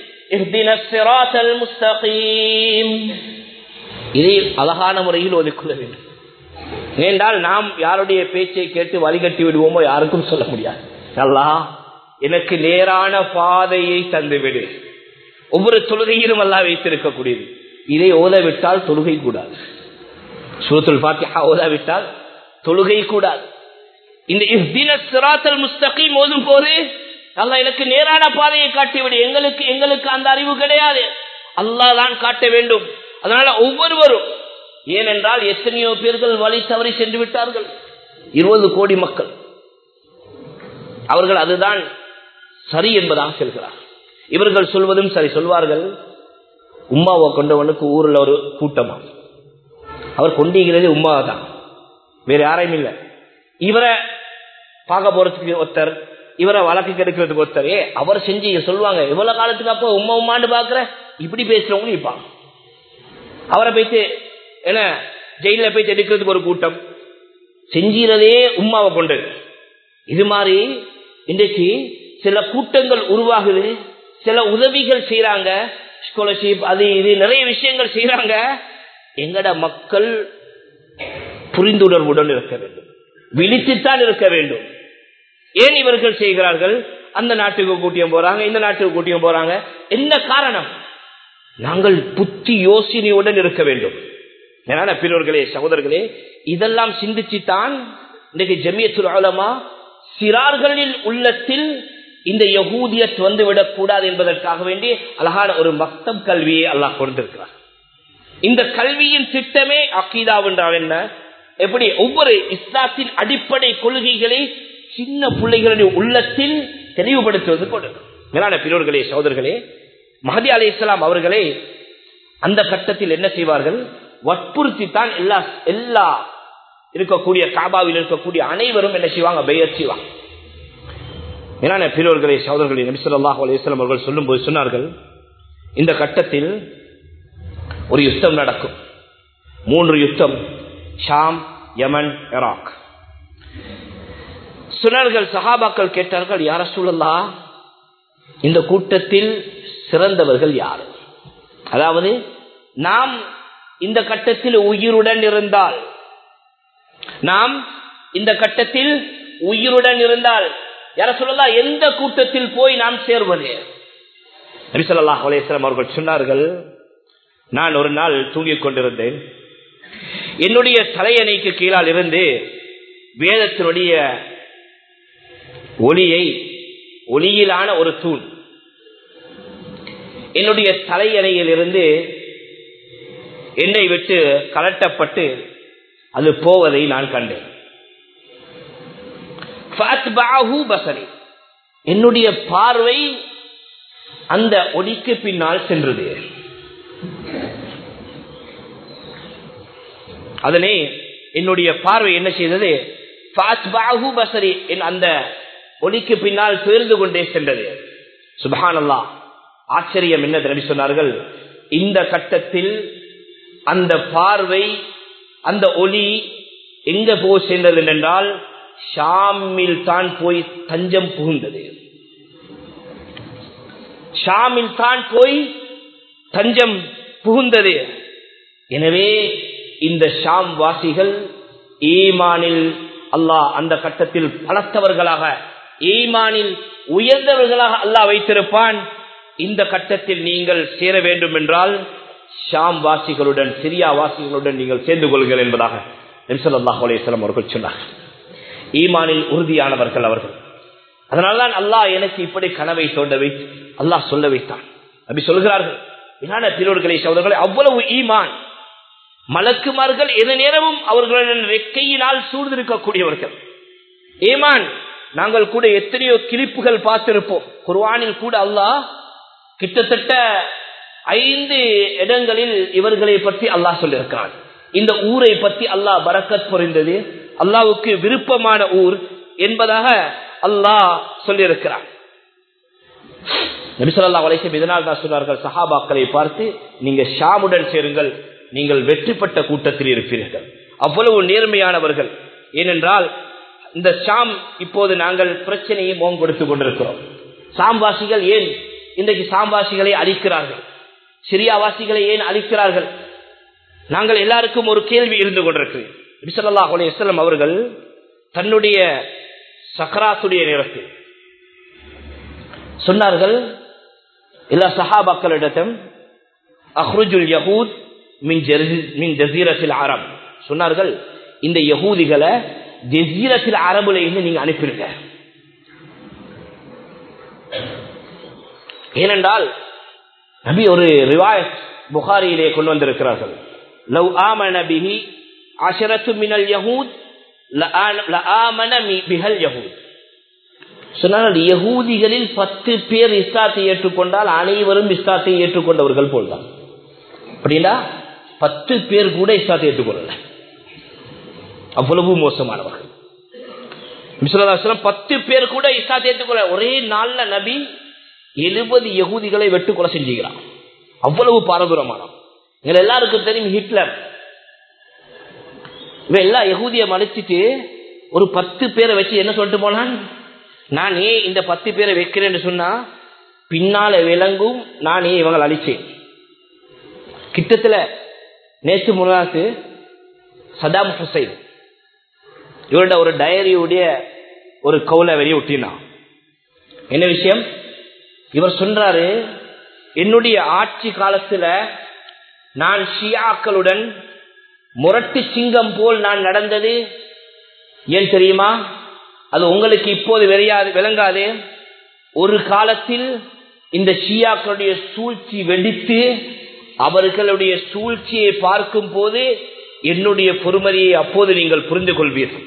இதை அழகான முறையில் ஓதிக்கொள்ள வேண்டும் ஏனென்றால் நாம் யாருடைய பேச்சை கேட்டு வழிகட்டி விடுவோமோ யாருக்கும் சொல்ல முடியாது அல்லா எனக்கு நேரான பாதையை தந்துவிடு ஒவ்வொரு தொழுகையிலும் அல்லா வைத்திருக்கக்கூடியது இதை ஓதவிட்டால் தொழுகை கூடாது சூரத்துல் பாத்தியா ஓதாவிட்டால் தொழுகை கூடாது இந்த இஸ்தின சிராத்தல் முஸ்தகீம் ஓதும் போது அல்லா எனக்கு நேரான பாதையை காட்டிவிடு எங்களுக்கு எங்களுக்கு அந்த அறிவு கிடையாது அல்லாஹ் தான் காட்ட வேண்டும் அதனால ஒவ்வொருவரும் ஏனென்றால் எத்தனையோ பேர்கள் வழி தவறி சென்று விட்டார்கள் இருபது கோடி மக்கள் அவர்கள் அதுதான் சரி என்பதாக செல்கிறார் இவர்கள் சொல்வதும் சரி சொல்வார்கள் உமாவை கொண்டவனுக்கு ஊரில் ஒரு கூட்டமா அவர் கொண்டிருக்கிறது உமாவை தான் வேற யாரையும் இல்லை இவரை பார்க்க போறதுக்கு ஒருத்தர் இவரை வழக்கு கெடுக்கிறதுக்கு ஒருத்தர் ஏ அவர் செஞ்சு சொல்லுவாங்க எவ்வளவு காலத்துக்கு அப்போ உமா உமாண்டு பாக்குற இப்படி பேசுறவங்க இருப்பாங்க அவரை போயிட்டு என்ன ஜெயில போயிட்டு எடுக்கிறதுக்கு ஒரு கூட்டம் செஞ்சிறதே உமாவை கொண்டு இது மாதிரி இன்றைக்கு சில கூட்டங்கள் உருவாகுது சில உதவிகள் செய்யறாங்க ஸ்காலர்ஷிப் அது இது நிறைய விஷயங்கள் செய்யறாங்க எங்கட மக்கள் புரிந்துணர்வுடன் இருக்க வேண்டும் விழித்துத்தான் இருக்க வேண்டும் ஏன் இவர்கள் செய்கிறார்கள் அந்த நாட்டுக்கு கூட்டியம் போறாங்க இந்த நாட்டுக்கு கூட்டியம் போறாங்க என்ன காரணம் நாங்கள் புத்தி யோசனையுடன் இருக்க வேண்டும் ஏன்னா பிறர்களே சகோதரர்களே இதெல்லாம் சிந்திச்சுத்தான் இன்றைக்கு ஜமியத்துல் ஆலமா சிறார்களின் உள்ளத்தில் இந்த யகூதியத் வந்து விடக்கூடாது என்பதற்காக வேண்டி அழகான ஒரு மக்தம் கல்வியை அல்லாஹ் கொடுத்திருக்கிறார் இந்த கல்வியின் திட்டமே அக்கீதா என்றால் என்ன எப்படி ஒவ்வொரு இஸ்லாத்தின் அடிப்படை கொள்கைகளை சின்ன பிள்ளைகளுடைய உள்ளத்தில் தெளிவுபடுத்துவது கொண்டு மேலான பிறர்களே சோதர்களே மஹதி அலி இஸ்லாம் அவர்களே அந்த கட்டத்தில் என்ன செய்வார்கள் வற்புறுத்தி தான் எல்லா எல்லா இருக்கக்கூடிய காபாவில் இருக்கக்கூடிய அனைவரும் என்ன செய்வாங்க பெயர் செய்வாங்க மேலான பிறர்களே சோதர்களே நபிசல்லாஹ் அலிஸ்லாம் அவர்கள் சொல்லும் போது சொன்னார்கள் இந்த கட்டத்தில் ஒரு யுத்தம் நடக்கும் மூன்று யுத்தம் ஷாம் யமன் இராக் சுனர்கள் சஹாபாக்கள் கேட்டார்கள் யார சூழல்லா இந்த கூட்டத்தில் சிறந்தவர்கள் யார் அதாவது நாம் இந்த கட்டத்தில் உயிருடன் இருந்தால் நாம் இந்த கட்டத்தில் உயிருடன் இருந்தால் யார சொல்லலாம் எந்த கூட்டத்தில் போய் நாம் சேர்வது நபிசல்லாஹ் அலேஸ்லாம் அவர்கள் சொன்னார்கள் நான் ஒரு நாள் தூங்கிக் கொண்டிருந்தேன் என்னுடைய தலையணைக்கு கீழால் இருந்து வேதத்தினுடைய ஒளியை ஒளியிலான ஒரு தூண் என்னுடைய தலையணையில் இருந்து என்னை விட்டு கலட்டப்பட்டு அது போவதை நான் கண்டேன் பசரி என்னுடைய பார்வை அந்த ஒளிக்கு பின்னால் சென்றது அதனை என்னுடைய பார்வை என்ன செய்தது பசரி அந்த ஒளிக்கு பின்னால் துயர்ந்து கொண்டே சென்றது சுபஹானல்லா ஆச்சரியம் என்ன நடி சொன்னார்கள் இந்த கட்டத்தில் அந்த பார்வை அந்த ஒளி எங்க போய் சேர்ந்தது என்றால் ஷாமில் தான் போய் தஞ்சம் புகுந்தது ஷாமில் தான் போய் தஞ்சம் புகுந்தது எனவே இந்த ஷாம் வாசிகள் ஈமானில் அல்லாஹ் அந்த கட்டத்தில் பலத்தவர்களாக ஈமானில் உயர்ந்தவர்களாக அல்லாஹ் வைத்திருப்பான் இந்த கட்டத்தில் நீங்கள் சேர வேண்டும் என்றால் ஷாம் வாசிகளுடன் சிரியா வாசிகளுடன் நீங்கள் சேர்ந்து கொள்கள் என்பதாக நெரிசல்லாஹ் அலையம் அவர்கள் சொன்னார் ஈமானில் உறுதியானவர்கள் அவர்கள் அதனால்தான் அல்லாஹ் எனக்கு இப்படி கனவை தோண்ட வைத்து அல்லாஹ் சொல்ல வைத்தான் அப்படி சொல்கிறார்கள் என்னான பிறோர்களை சோதர்களை அவ்வளவு ஈமான் மலக்குமார்கள் எந்த நேரமும் அவர்களுடன் ரெக்கையினால் சூழ்ந்திருக்கக்கூடியவர்கள் ஏமான் நாங்கள் கூட எத்தனையோ கிளிப்புகள் பார்த்திருப்போம் குர்வானில் கூட அல்லாஹ் கிட்டத்தட்ட ஐந்து இடங்களில் இவர்களை பற்றி அல்லாஹ் சொல்லியிருக்கிறான் இந்த ஊரை பற்றி அல்லாஹ் பரக்கத் புரிந்தது அல்லாவுக்கு விருப்பமான ஊர் என்பதாக அல்லாஹ் சொல்லியிருக்கிறான் நபிசல்லா வலைசம் இதனால் தான் சொன்னார்கள் சஹாபாக்களை பார்த்து நீங்க ஷாமுடன் சேருங்கள் நீங்கள் வெற்றி பெற்ற கூட்டத்தில் இருப்பீர்கள் அவ்வளவு நேர்மையானவர்கள் ஏனென்றால் இந்த ஷாம் இப்போது நாங்கள் பிரச்சனையை மோகம் கொடுத்துக் கொண்டிருக்கிறோம் சாம்பாசிகள் ஏன் இன்றைக்கு சாம்பாசிகளை அழிக்கிறார்கள் சிரியாவாசிகளை ஏன் அழிக்கிறார்கள் நாங்கள் எல்லாருக்கும் ஒரு கேள்வி இருந்து கொண்டிருக்கு நபிசல்லா அலையம் அவர்கள் தன்னுடைய சக்கராத்துடைய நேரத்தில் சொன்னார்கள் எல்லா சஹாபாக்களிடத்தும் அஹ்ருஜுல் யஹூத் மின் ஜசீரத்தில் அரப் சொன்னார்கள் இந்த யகூதிகளை ஜசீரத்தில் அரபுல இருந்து நீங்க அனுப்பிடுங்க ஏனென்றால் நபி ஒரு ரிவாயத் புகாரியிலே கொண்டு வந்திருக்கிறார்கள் லவ் ஆமன பிஹி அஷரத்து மினல் யஹூத் லஆமன பிஹல் யஹூத் சொன்னால் யகூதிகளில் பத்து பேர் இஸ்லாத்தை ஏற்றுக்கொண்டால் அனைவரும் இஸ்லாத்தை ஏற்றுக்கொண்டவர்கள் போல்தான் அப்படின்னா பத்து பேர் கூட இஸ்லாத்தை ஏற்றுக்கொள்ளல அவ்வளவு மோசமானவர்கள் பத்து பேர் கூட இஸ்லாத்தை ஏற்றுக்கொள்ள ஒரே நாள்ல நபி எழுபது யகூதிகளை வெட்டு கொலை செஞ்சுக்கிறான் அவ்வளவு பாரதூரமானவன் எங்க எல்லாருக்கும் தெரியும் ஹிட்லர் இவன் எல்லா யகூதிய மலைச்சிட்டு ஒரு பத்து பேரை வச்சு என்ன சொல்லிட்டு போனான் நான் ஏன் இந்த பத்து பேரை வைக்கிறேன்னு சொன்னா பின்னால விளங்கும் நான் ஏன் இவங்களை அழிச்சேன் கிட்டத்துல நேற்று முன்னாத்து சதாம் ஹுசைன் இவரோட ஒரு டயரியுடைய ஒரு கவுல வெளியே விட்டினான் என்ன விஷயம் இவர் சொல்றாரு என்னுடைய ஆட்சி காலத்துல நான் ஷியாக்களுடன் முரட்டு சிங்கம் போல் நான் நடந்தது ஏன் தெரியுமா அது உங்களுக்கு இப்போது விளையாது விளங்காது ஒரு காலத்தில் இந்த ஷியாக்களுடைய சூழ்ச்சி வெடித்து அவர்களுடைய சூழ்ச்சியை பார்க்கும் போது என்னுடைய பொறுமதியை அப்போது நீங்கள் புரிந்து கொள்வீர்கள்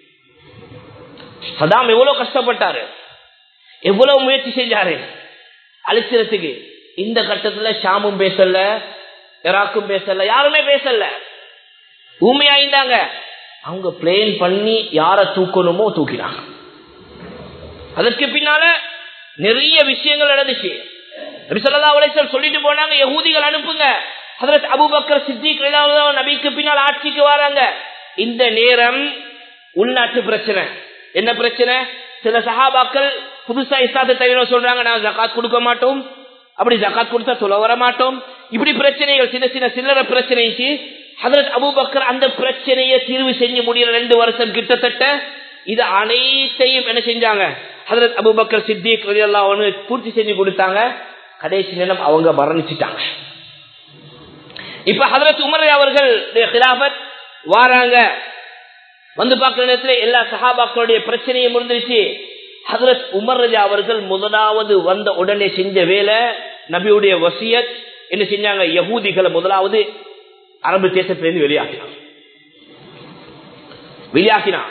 சதாம் எவ்வளவு கஷ்டப்பட்டாரு எவ்வளவு முயற்சி செஞ்சாரு அழிச்சிடத்துக்கு இந்த கட்டத்துல ஷாமும் பேசல இராக்கும் பேசல யாருமே பேசல ஊமையாயிந்தாங்க அவங்க பிளேன் பண்ணி யார தூக்கணுமோ தூக்கினாங்க அதற்கு பின்னால நிறைய விஷயங்கள் நடந்துச்சு சொல்லிட்டு போனாங்க யகூதிகள் அனுப்புங்க ஹதரத் அபூபக்கர் சித்திக் ரலியல்லாஹு அன்ஹு நபிக்கு பின்னால் ஆட்சிக்கு வராங்க இந்த நேரம் உள்நாட்டு பிரச்சனை என்ன பிரச்சனை சில சஹாபாக்கள் புதுசா இஸ்லாத்தை தவிர சொல்றாங்க நான் ஜகாத் கொடுக்க மாட்டோம் அப்படி ஜகாத் கொடுத்தா சொல்ல வர மாட்டோம் இப்படி பிரச்சனைகள் சின்ன சின்ன சில்லற பிரச்சனைக்கு ஹதரத் அபூபக்கர் அந்த பிரச்சனையை தீர்வு செஞ்சு முடியற ரெண்டு வருஷம் கிட்டத்தட்ட இது அனைத்தையும் என்ன செஞ்சாங்க ஹதரத் அபூபக்கர் சித்திக் ரலியல்லாஹு அன்ஹு பூர்த்தி செஞ்சு கொடுத்தாங்க கடைசி நேரம் அவங்க மரணிச்சிட்டாங்க இப்ப ஹதரத் உமர் அவர்கள் கிலாபத் வாராங்க வந்து பார்க்கிற நேரத்தில் எல்லா சஹாபாக்களுடைய பிரச்சனையும் முடிஞ்சிருச்சு ஹதரத் உமர் ரஜா அவர்கள் முதலாவது வந்த உடனே செஞ்ச வேலை நபியுடைய வசியத் என்ன செஞ்சாங்க யகூதிகளை முதலாவது அரபு தேசத்திலிருந்து வெளியாக்கினான் வெளியாக்கினான்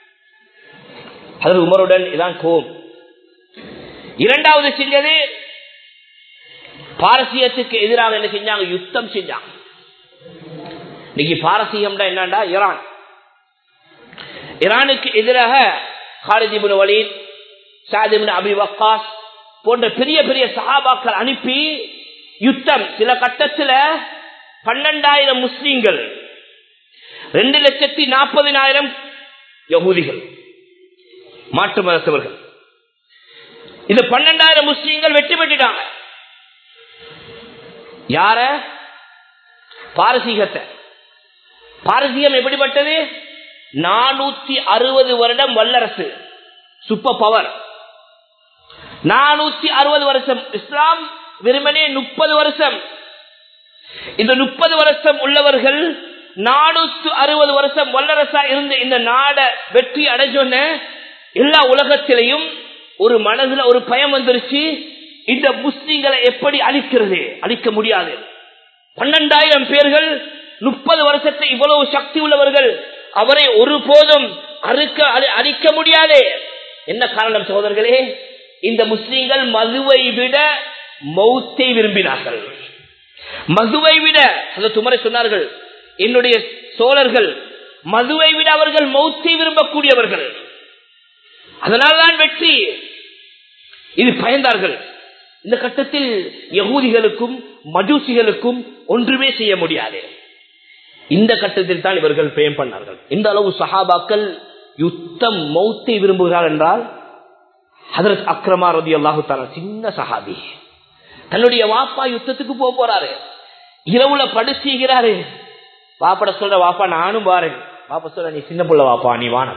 ஹதரத் உமருடன் இதான் கோம் இரண்டாவது செஞ்சது பாரசீகத்துக்கு எதிராக என்ன செஞ்சாங்க யுத்தம் செஞ்சாங்க இன்னைக்கு பாரசீகம்டா என்னண்டா ஈரான் ஈரானுக்கு எதிராக ஹாலிதிபின் வலீத் சாதிபின் அபி வக்காஸ் போன்ற பெரிய பெரிய சஹாபாக்கள் அனுப்பி யுத்தம் சில கட்டத்தில் பன்னெண்டாயிரம் முஸ்லீம்கள் ரெண்டு லட்சத்தி நாற்பதினாயிரம் யகூதிகள் மாற்று மதத்தவர்கள் இது பன்னெண்டாயிரம் முஸ்லீம்கள் வெற்றி பெற்றுட்டாங்க யார பாரசீகத்தை பாரசீகம் எப்படிப்பட்டது நானூத்தி அறுபது வருடம் வல்லரசு சூப்பர் பவர் நானூத்தி அறுபது வருஷம் இஸ்லாம் வெறுமனே முப்பது வருஷம் இந்த முப்பது வருஷம் உள்ளவர்கள் நானூத்தி அறுபது வருஷம் வல்லரசா இருந்த இந்த நாட வெற்றி அடைஞ்சோன்ன எல்லா உலகத்திலையும் ஒரு மனதுல ஒரு பயம் வந்துருச்சு இந்த முஸ்லிம்களை எப்படி அழிக்கிறது அழிக்க முடியாது பன்னெண்டாயிரம் பேர்கள் முப்பது வருஷத்தை இவ்வளவு சக்தி உள்ளவர்கள் அவரை ஒருபோதும் அறுக்க அழிக்க முடியாது என்ன காரணம் சகோதரர்களே இந்த முஸ்லிம்கள் மதுவை விட மௌத்தை விரும்பினார்கள் மதுவை விட அந்த துமரை சொன்னார்கள் என்னுடைய சோழர்கள் மதுவை விட அவர்கள் மௌத்தை விரும்பக்கூடியவர்கள் அதனால்தான் வெற்றி இது பயந்தார்கள் இந்த கட்டத்தில் யகூதிகளுக்கும் மஜூசிகளுக்கும் ஒன்றுமே செய்ய முடியாது இந்த கட்டத்தில் தான் இவர்கள் பிரேம் பண்ணார்கள் இந்த அளவு சஹாபாக்கள் யுத்தம் மௌத்தை விரும்புகிறார் என்றால் ஹதரத் அக்ரமா ரதி அல்லாஹு தாலா சின்ன சஹாபி தன்னுடைய வாப்பா யுத்தத்துக்கு போக போறாரு இரவுல படுச்சுகிறாரு வாப்பட சொல்ற வாப்பா நானும் பாருங்க வாப்பா சொல்ற நீ சின்ன புள்ள வாப்பா நீ வானம்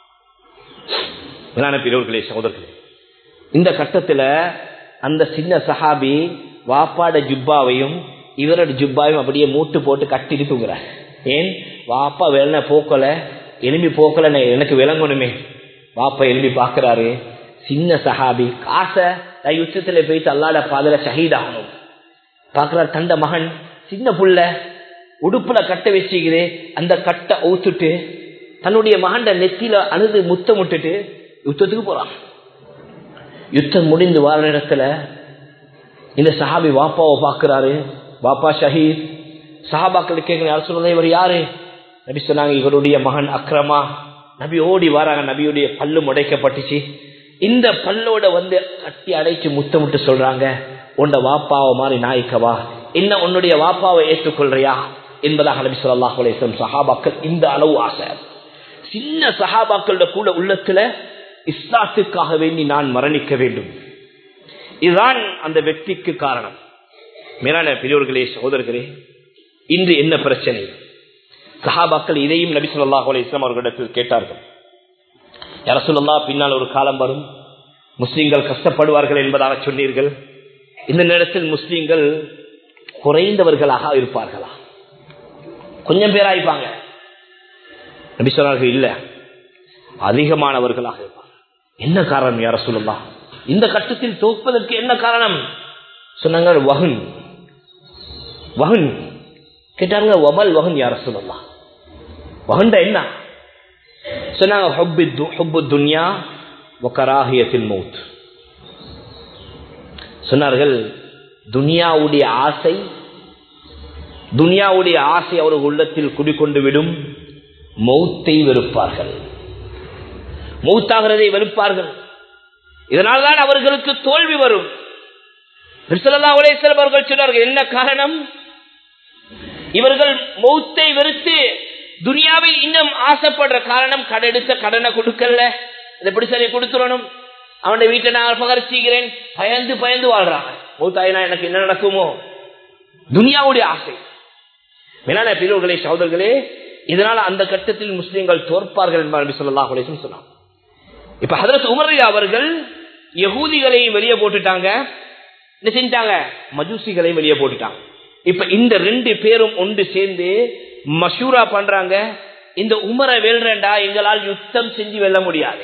பிறவர்களே சகோதரர்களே இந்த கட்டத்துல அந்த சின்ன சஹாபி வாப்பாட ஜுப்பாவையும் இவரோட ஜுப்பாவையும் அப்படியே மூட்டு போட்டு கட்டிட்டு தூங்குறார் ஏன் வாப்பா வெள்ள போக்கல எலும்பி போக்கல எனக்கு விளங்கணுமே வாப்பா எலும்பி பாக்குறாரு சின்ன சஹாபி காசை யுத்தத்துல போயிட்டு அல்லாட பாதல ஷஹீதாகணும் பாக்குறாரு தந்த மகன் சின்ன புள்ள உடுப்புல கட்ட வச்சுக்குது அந்த கட்டை ஊத்துட்டு தன்னுடைய மகண்ட நெத்தியில அணுது முத்தமிட்டுட்டு யுத்தத்துக்கு போறான் யுத்தம் முடிந்து வர நேரத்துல இந்த சஹாபி வாப்பாவை பாக்குறாரு வாப்பா ஷஹீத் சஹாபாக்கள் கேட்கிற யார் சொல்றது இவர் யாரு நபி சொன்னாங்க இவருடைய மகன் அக்ரமா நபி ஓடி வராங்க நபியுடைய பல்லு முடைக்கப்பட்டுச்சு இந்த பல்லோட வந்து கட்டி அடைச்சு முத்தமிட்டு சொல்றாங்க உண்ட வாப்பாவை மாதிரி நாய்க்கவா என்ன உன்னுடைய வாப்பாவை ஏற்றுக்கொள்றியா என்பதாக நபி சொல்லாஹ் அலிஸ்லம் சஹாபாக்கள் இந்த அளவு ஆசை சின்ன சஹாபாக்களோட கூட உள்ளத்துல இஸ்லாத்துக்காக வேண்டி நான் மரணிக்க வேண்டும் இதுதான் அந்த வெற்றிக்கு காரணம் மேலான பெரியோர்களே சகோதரர்களே இன்று என்ன பிரச்சனை சஹாபாக்கள் இதையும் நபி சொல்லாஹ் அலிஸ்லாம் அவர்களிடத்தில் கேட்டார்கள் அரசுல்லா பின்னால் ஒரு காலம் வரும் முஸ்லீம்கள் கஷ்டப்படுவார்கள் என்பதாக சொன்னீர்கள் இந்த நேரத்தில் முஸ்லீம்கள் குறைந்தவர்களாக இருப்பார்களா கொஞ்சம் பேராயிருப்பாங்க நபி சொன்னார்கள் இல்ல அதிகமானவர்களாக இருப்பாங்க என்ன காரணம் யார சொல்லலாம் இந்த கட்டத்தில் தோற்பதற்கு என்ன காரணம் சொன்னாங்க வகுன் வகுன் கேட்டாங்க வமல் வகுன் யார சொல்லலாம் வகுண்ட என்ன சொன்னாங்க ஹொப்பு துன்யா ஒக்கராகியத்தில் மௌத் சொன்னார்கள் துனியாவுடைய ஆசை துனியாவுடைய ஆசை அவர்கள் உள்ளத்தில் குடிக்கொண்டு விடும் மௌத்தை வெறுப்பார்கள் மௌத்தாகிறதை வெறுப்பார்கள் இதனால்தான் அவர்களுக்கு தோல்வி வரும் அவர்கள் சொன்னார்கள் என்ன காரணம் இவர்கள் மௌத்தை வெறுத்து துனியாவை இன்னும் ஆசைப்படுற காரணம் கடெடுத்த கடனை கொடுக்கல அதை எப்படி சரி கொடுத்துடணும் அவனுடைய வீட்டை நான் அபகரிச்சுக்கிறேன் பயந்து பயந்து வாழ்றாங்க மௌத்தாயினா எனக்கு என்ன நடக்குமோ துனியாவுடைய ஆசை மேலான பிரிவுகளே சகோதரர்களே இதனால அந்த கட்டத்தில் முஸ்லீம்கள் தோற்பார்கள் என்பார் சொல்லலாம் சொன்னாங்க இப்ப ஹதரத் உமர் அவர்கள் யகூதிகளையும் வெளியே போட்டுட்டாங்க என்ன செஞ்சாங்க மஜூசிகளையும் வெளியே போட்டுட்டாங்க இப்ப இந்த ரெண்டு பேரும் ஒன்று சேர்ந்து மஷூரா பண்றாங்க இந்த உமரை வெல்றண்டா எங்களால் யுத்தம் செஞ்சு வெல்ல முடியாது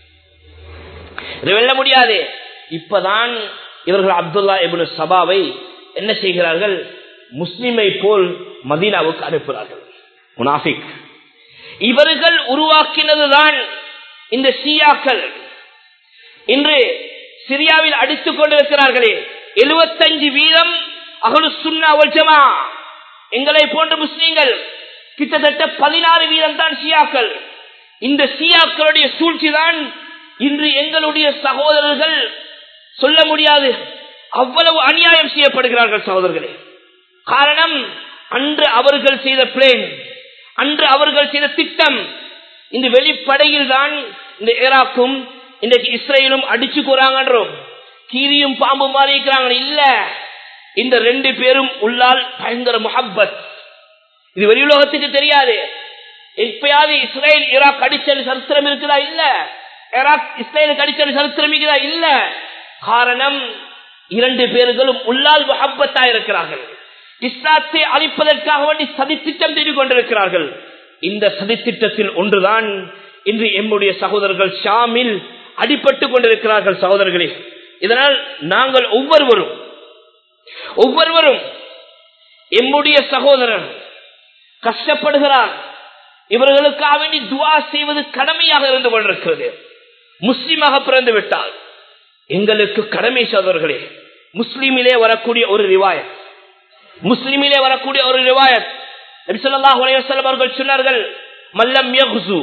வெல்ல முடியாது இப்பதான் இவர்கள் அப்துல்லா இபுன் சபாவை என்ன செய்கிறார்கள் முஸ்லிமை போல் மதீனாவுக்கு அனுப்புகிறார்கள் முனாஃபிக் இவர்கள் உருவாக்கினதுதான் இந்த ஷியாக்கள் இன்று சிரியாவில் அடித்துக் கொண்டிருக்கிறார்களே எழுபத்தஞ்சு வீதம் அகலு சுன்னா ஜமா எங்களை போன்ற முஸ்லீம்கள் கிட்டத்தட்ட பதினாறு வீதம் தான் ஷியாக்கள் இந்த ஷியாக்களுடைய சூழ்ச்சி தான் இன்று எங்களுடைய சகோதரர்கள் சொல்ல முடியாது அவ்வளவு அநியாயம் செய்யப்படுகிறார்கள் சகோதரர்களே காரணம் அன்று அவர்கள் செய்த பிளேன் அன்று அவர்கள் செய்த திட்டம் இந்த வெளிப்படையில் தான் இந்த ஈராக்கும் இன்றைக்கு இஸ்ரேலும் அடிச்சு போறாங்கன்றோம் கீரியும் பாம்பு மாறி இருக்கிறாங்க இல்ல இந்த ரெண்டு பேரும் உள்ளால் பயங்கர முஹப்பத் இது வெளியுலகத்துக்கு தெரியாது எப்பயாவது இஸ்ரேல் ஈராக் அடிச்சல் சரித்திரம் இருக்குதா இல்ல ஈராக் இஸ்ரேலுக்கு அடிச்சல் சரித்திரம் இருக்குதா இல்ல காரணம் இரண்டு பேர்களும் உள்ளால் முஹப்பத்தா இருக்கிறார்கள் இஸ்லாத்தை அழிப்பதற்காக வேண்டி சதித்திட்டம் செய்து கொண்டிருக்கிறார்கள் இந்த சதித்திட்டத்தில் ஒன்றுதான் இன்று எம்முடைய சகோதரர்கள் ஷாமில் அடிபட்டு கொண்டிருக்கிறார்கள் சகோதரர்களே இதனால் நாங்கள் ஒவ்வொருவரும் ஒவ்வொருவரும் எம்முடைய சகோதரர் கஷ்டப்படுகிறார் இவர்களுக்காக வேண்டி துவா செய்வது கடமையாக இருந்து கொண்டிருக்கிறது முஸ்லிமாக பிறந்து விட்டால் எங்களுக்கு கடமை சகோதரர்களே முஸ்லிமிலே வரக்கூடிய ஒரு ரிவாயத் முஸ்லிமிலே வரக்கூடிய ஒரு ரிவாயத் நபிசல்லாஹ் அலையம் அவர்கள் சொன்னார்கள் மல்லம் யகுசு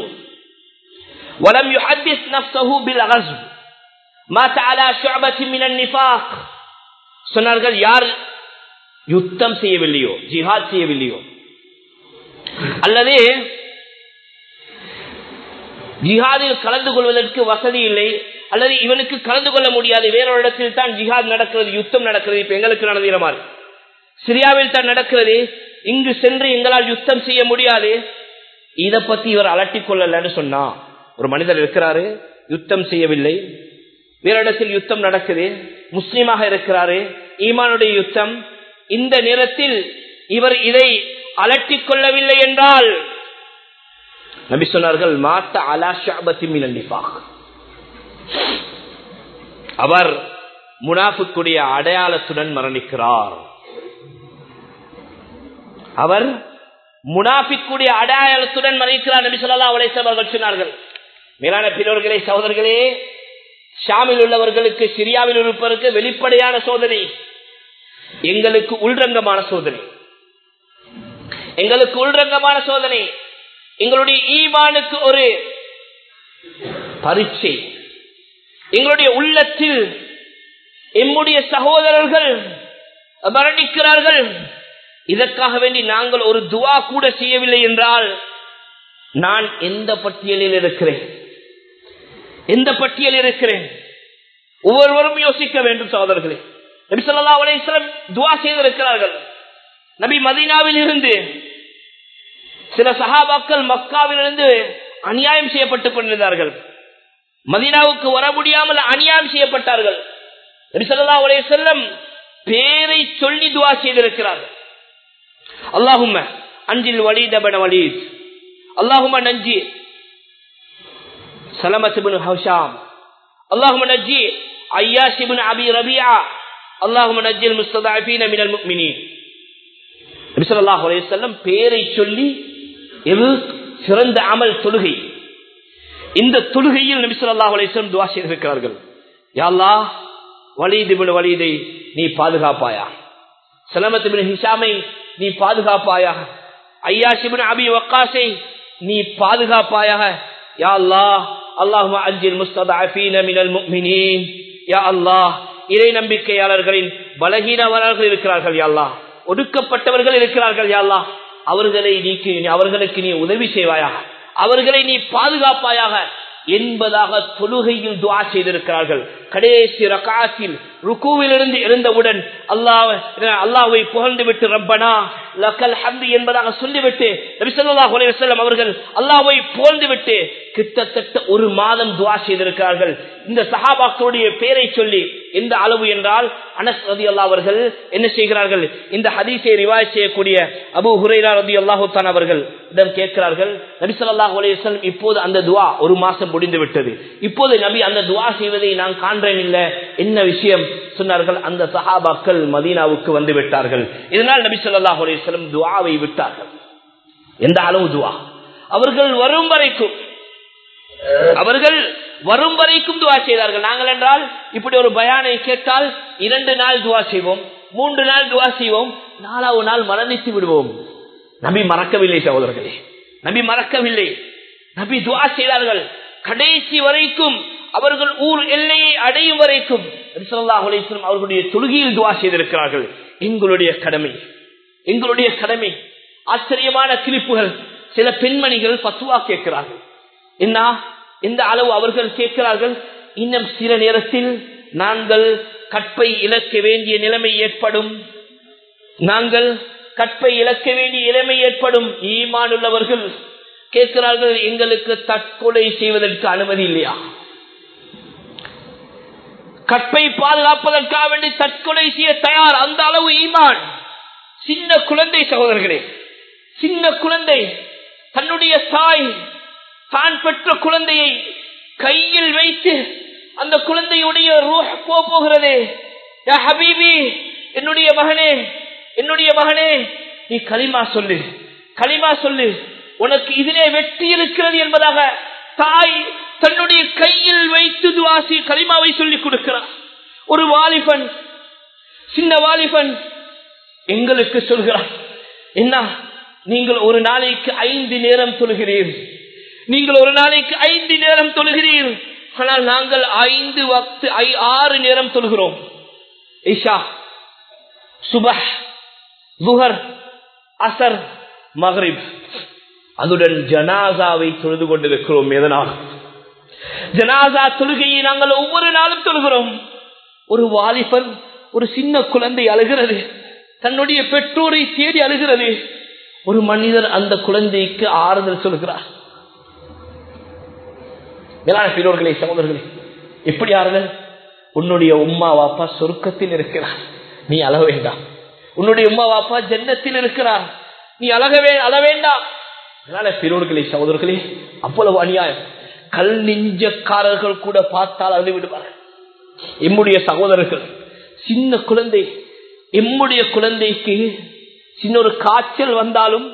ولم يحدث نفسه بالغزو مات على شعبة من النفاق சொன்னார்கள் யார் யுத்தம் செய்யவில்லையோ ஜிஹாத் செய்யவில்லையோ அல்லது ஜிஹாதில் கலந்து கொள்வதற்கு வசதி இல்லை அல்லது இவனுக்கு கலந்து கொள்ள முடியாது வேறொரு இடத்தில் தான் ஜிஹாத் நடக்கிறது யுத்தம் நடக்கிறது இப்ப எங்களுக்கு நடந்துகிற மாதிரி சிரியாவில் தான் நடக்கிறது இங்கு சென்று எங்களால் யுத்தம் செய்ய முடியாது இத பத்தி இவர் அலட்டிக் கொள்ளலன்னு சொன்னா ஒரு மனிதர் இருக்கிறாரு யுத்தம் செய்யவில்லை வேற இடத்தில் யுத்தம் நடக்குது முஸ்லீமாக இருக்கிறாரு ஈமானுடைய யுத்தம் இந்த நேரத்தில் இவர் இதை அலட்டிக் கொள்ளவில்லை என்றால் நபி சொன்னார்கள் மாத்த அலா ஷாபத்தி அவர் முனாஃபுக்குடைய அடையாளத்துடன் மரணிக்கிறார் அவர் முனாஃபிக்குடைய அடையாளத்துடன் மறைக்கிறார் நபி சொல்லா அலைசம் அவர்கள் சொன்னார்கள் மேலான பிறர்களே சகோதரர்களே ஷாமில் உள்ளவர்களுக்கு சிரியாவில் இருப்பவருக்கு வெளிப்படையான சோதனை எங்களுக்கு உள்ரங்கமான சோதனை எங்களுக்கு உள்ரங்கமான சோதனை எங்களுடைய ஈமானுக்கு ஒரு பரீட்சை எங்களுடைய உள்ளத்தில் எம்முடைய சகோதரர்கள் மரணிக்கிறார்கள் இதற்காக வேண்டி நாங்கள் ஒரு துவா கூட செய்யவில்லை என்றால் நான் எந்த பட்டியலில் இருக்கிறேன் எந்த பட்டியலில் இருக்கிறேன் ஒவ்வொருவரும் யோசிக்க வேண்டும் சகோதரர்களே நபி சொல்லா அலையம் துவா செய்திருக்கிறார்கள் நபி மதீனாவில் இருந்து சில சகாபாக்கள் மக்காவிலிருந்து அநியாயம் செய்யப்பட்டுக் கொண்டிருந்தார்கள் மதீனாவுக்கு வர முடியாமல் அநியாயம் செய்யப்பட்டார்கள் நபி சொல்லா அலைய செல்லம் பேரை சொல்லி துவா செய்திருக்கிறார்கள் அல்லாஹும் அஞ்சில் வலீத் அபன வலீத் அல்லாஹும நஞ்சி சலமத் பின் ஹஷாம் அல்லாஹும நஜ்ஜி ஐயாஷ் இப்னு அபி ரபியா அல்லாஹும நஜ்ஜில் முஸ்ததாஃபீன மினல் முஃமினீன் நபி ஸல்லல்லாஹு அலைஹி வஸல்லம் பேரை சொல்லி எது சிறந்த அமல் தொழுகை இந்த தொழுகையில் நபி ஸல்லல்லாஹு அலைஹி வஸல்லம் துஆ செய்திருக்கிறார்கள் யா அல்லாஹ் வலீத் இப்னு வலீதை நீ பாதுகாப்பாயா சலமத் இப்னு ஹிஷாமை நீ பாதுகாப்பாயாக ஐயாஷிபின் அபி வக்காசை நீ பாதுகாப்பாயாக யா அல்லாஹ் அல்லாஹும அஞ்சில் முஸ்ததஅஃபீன மினல் முஃமினீன் யா அல்லாஹ் இறை நம்பிக்கையாளர்களின் பலகீனவர்கள் இருக்கிறார்கள் யா அல்லாஹ் ஒடுக்கப்பட்டவர்கள் இருக்கிறார்கள் யாழ்லா அவர்களை நீக்கு அவர்களுக்கு நீ உதவி செய்வாயாக அவர்களை நீ பாதுகாப்பாயாக என்பதாக தொழுகையில் துவா செய்திருக்கிறார்கள் கடைசி ரகாத்தில் ருக்குவிலிருந்து எழுந்தவுடன் அல்லாஹ் அல்லாஹ்வை புகழ்ந்து விட்டு ரப்பனா லக்கல் ஹம்து என்பதாக சொல்லிவிட்டு நபி ஸல்லல்லாஹு அலைஹி வஸல்லம் அவர்கள் அல்லாஹ்வை புகழ்ந்து விட்டு கிட்டத்தட்ட ஒரு மாதம் துவா செய்திருக்கிறார்கள் இந்த சஹாபாக்களுடைய பெயரை சொல்லி எந்த அளவு என்றால் அனஸ் ரதி அல்லா அவர்கள் என்ன செய்கிறார்கள் இந்த ஹதீஸை ரிவாய் செய்யக்கூடிய அபு ஹுரைரா ரதி அல்லாஹு தான் அவர்கள் இடம் கேட்கிறார்கள் நபி ஸல்லல்லாஹு அலைஹி வஸல்லம் இப்போது அந்த துவா ஒரு மாசம் முடிந்து விட்டது இப்போது நபி அந்த துவா செய்வதை நான் காண்றேன் இல்ல என்ன விஷயம் சொன்னார்கள் அந்த சஹாபாக்கள் மதீனாவுக்கு வந்து விட்டார்கள் இதனால் நபி ஸல்லல்லாஹு அலைஹி வஸல்லம் துஆவை விட்டார்கள் எந்த அளவு துவா அவர்கள் வரும் வரைக்கும் அவர்கள் வரும் வரைக்கும் துவா செய்தார்கள் நாங்கள் என்றால் இப்படி ஒரு பயானை கேட்டால் இரண்டு நாள் துவா செய்வோம் மூன்று நாள் துவா செய்வோம் நாலாவது நாள் மரணித்து விடுவோம் நபி மறக்கவில்லை சகோதரர்களே நபி மறக்கவில்லை நபி துவா செய்தார்கள் கடைசி வரைக்கும் அவர்கள் ஊர் எல்லையை அடையும் வரைக்கும் அவர்களுடைய தொழுகையில் துவா செய்திருக்கிறார்கள் எங்களுடைய கடமை எங்களுடைய கடமை ஆச்சரியமான கிளிப்புகள் சில பெண்மணிகள் பசுவா கேட்கிறார்கள் என்ன எந்த அளவு அவர்கள் கேட்கிறார்கள் இன்னும் சில நேரத்தில் நாங்கள் கற்பை இழக்க வேண்டிய நிலைமை ஏற்படும் நாங்கள் கற்பை இழக்க வேண்டிய நிலைமை ஏற்படும் ஈமான் உள்ளவர்கள் கேட்கிறார்கள் எங்களுக்கு தற்கொலை செய்வதற்கு அனுமதி இல்லையா கற்பை பாதுகாப்பதற்காக வேண்டி தற்கொலை செய்ய தயார் அந்த அளவு ஈமான் சின்ன குழந்தை சகோதரர்களே சின்ன குழந்தை தன்னுடைய தாய் தான் பெற்ற குழந்தையை கையில் வைத்து அந்த குழந்தையுடைய ரூஹ் போகிறதே ஹபீபி என்னுடைய மகனே என்னுடைய மகனே நீ களிமா சொல்லு களிமா சொல்லு உனக்கு இதிலே வெற்றி இருக்கிறது என்பதாக தாய் தன்னுடைய கையில் வைத்து துவாசி களிமாவை சொல்லிக் கொடுக்கிறார் ஒரு வாலிபன் சின்ன வாலிபன் எங்களுக்கு சொல்கிறார் என்ன நீங்கள் ஒரு நாளைக்கு ஐந்து நேரம் தொழுகிறீர்கள் நீங்கள் ஒரு நாளைக்கு ஐந்து நேரம் தொழுகிறீர்கள் ஆனால் நாங்கள் ஐந்து வக்து ஆறு நேரம் தொழுகிறோம் இஷா சுபஹ் துஹர் அசர் மஹரிப் அதுடன் ஜனாசாவை தொழுது கொண்டிருக்கிறோம் எதனால் ஜனாசா தொழுகையை நாங்கள் ஒவ்வொரு நாளும் தொழுகிறோம் ஒரு வாலிபன் ஒரு சின்ன குழந்தை அழுகிறது தன்னுடைய பெற்றோரை தேடி அழுகிறது ஒரு மனிதர் அந்த குழந்தைக்கு ஆறுதல் சொல்கிறார் மேலான பெற்றோர்களே சகோதரர்களே எப்படி ஆறுதல் உன்னுடைய உம்மா வாப்பா சொருக்கத்தில் இருக்கிறார் நீ அழ வேண்டாம் உன்னுடைய உம்மா வாப்பா ஜன்னத்தில் இருக்கிறார் நீ அழகவே அழ வேண்டாம் அதனால பெற்றோர்களே சகோதரர்களே அவ்வளவு அநியாயம் கல் நெஞ்சக்காரர்கள் கூட பார்த்தால் அழுது விடுவார்கள் எம்முடைய சகோதரர்கள் சின்ன குழந்தை எம்முடைய குழந்தைக்கு சின்ன ஒரு காய்ச்சல் வந்தாலும்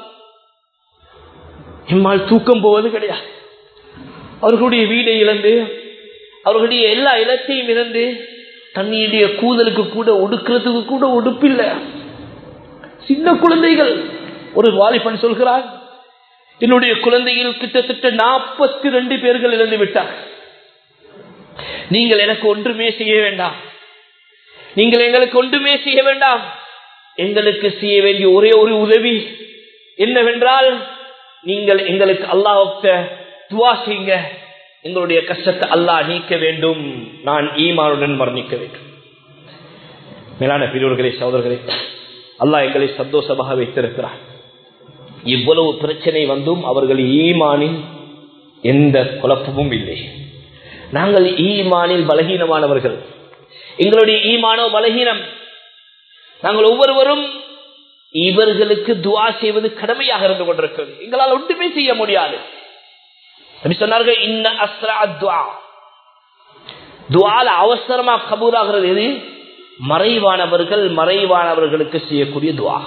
எம்மால் தூக்கம் போவது கிடையாது அவர்களுடைய வீடை இழந்து அவர்களுடைய எல்லா இடத்தையும் இழந்து தண்ணியுடைய கூதலுக்கு கூட ஒடுக்கிறதுக்கு கூட உடுப்பில்லை சின்ன குழந்தைகள் ஒரு வாலிபன் சொல்கிறார் என்னுடைய குழந்தையில் கிட்டத்தட்ட நாற்பத்தி ரெண்டு பேர்கள் இழந்து விட்டார் நீங்கள் எனக்கு ஒன்றுமே செய்ய வேண்டாம் நீங்கள் எங்களுக்கு ஒன்றுமே செய்ய வேண்டாம் எங்களுக்கு செய்ய வேண்டிய ஒரே ஒரு உதவி என்னவென்றால் நீங்கள் எங்களுக்கு அல்லாஹ்ட துவா செய்யுங்க எங்களுடைய கஷ்டத்தை அல்லாஹ் நீக்க வேண்டும் நான் ஈமானுடன் மரணிக்க வேண்டும் மேலான பிரிவுகளே சகோதரர்களே அல்லாஹ் எங்களை சந்தோஷமாக வைத்திருக்கிறார் இவ்வளவு பிரச்சனை வந்தும் அவர்கள் ஈமானில் எந்த குழப்பமும் இல்லை நாங்கள் ஈமானில் பலகீனமானவர்கள் எங்களுடைய ஈமானோ பலகீனம் நாங்கள் ஒவ்வொருவரும் இவர்களுக்கு துவா செய்வது கடமையாக இருந்து கொண்டிருக்கிறது எங்களால் ஒன்றுமே செய்ய முடியாது சொன்னார்கள் இன்ன அஸ்ரா துவா துவால அவசரமா கபூராகிறது எது மறைவானவர்கள் மறைவானவர்களுக்கு செய்யக்கூடிய துவா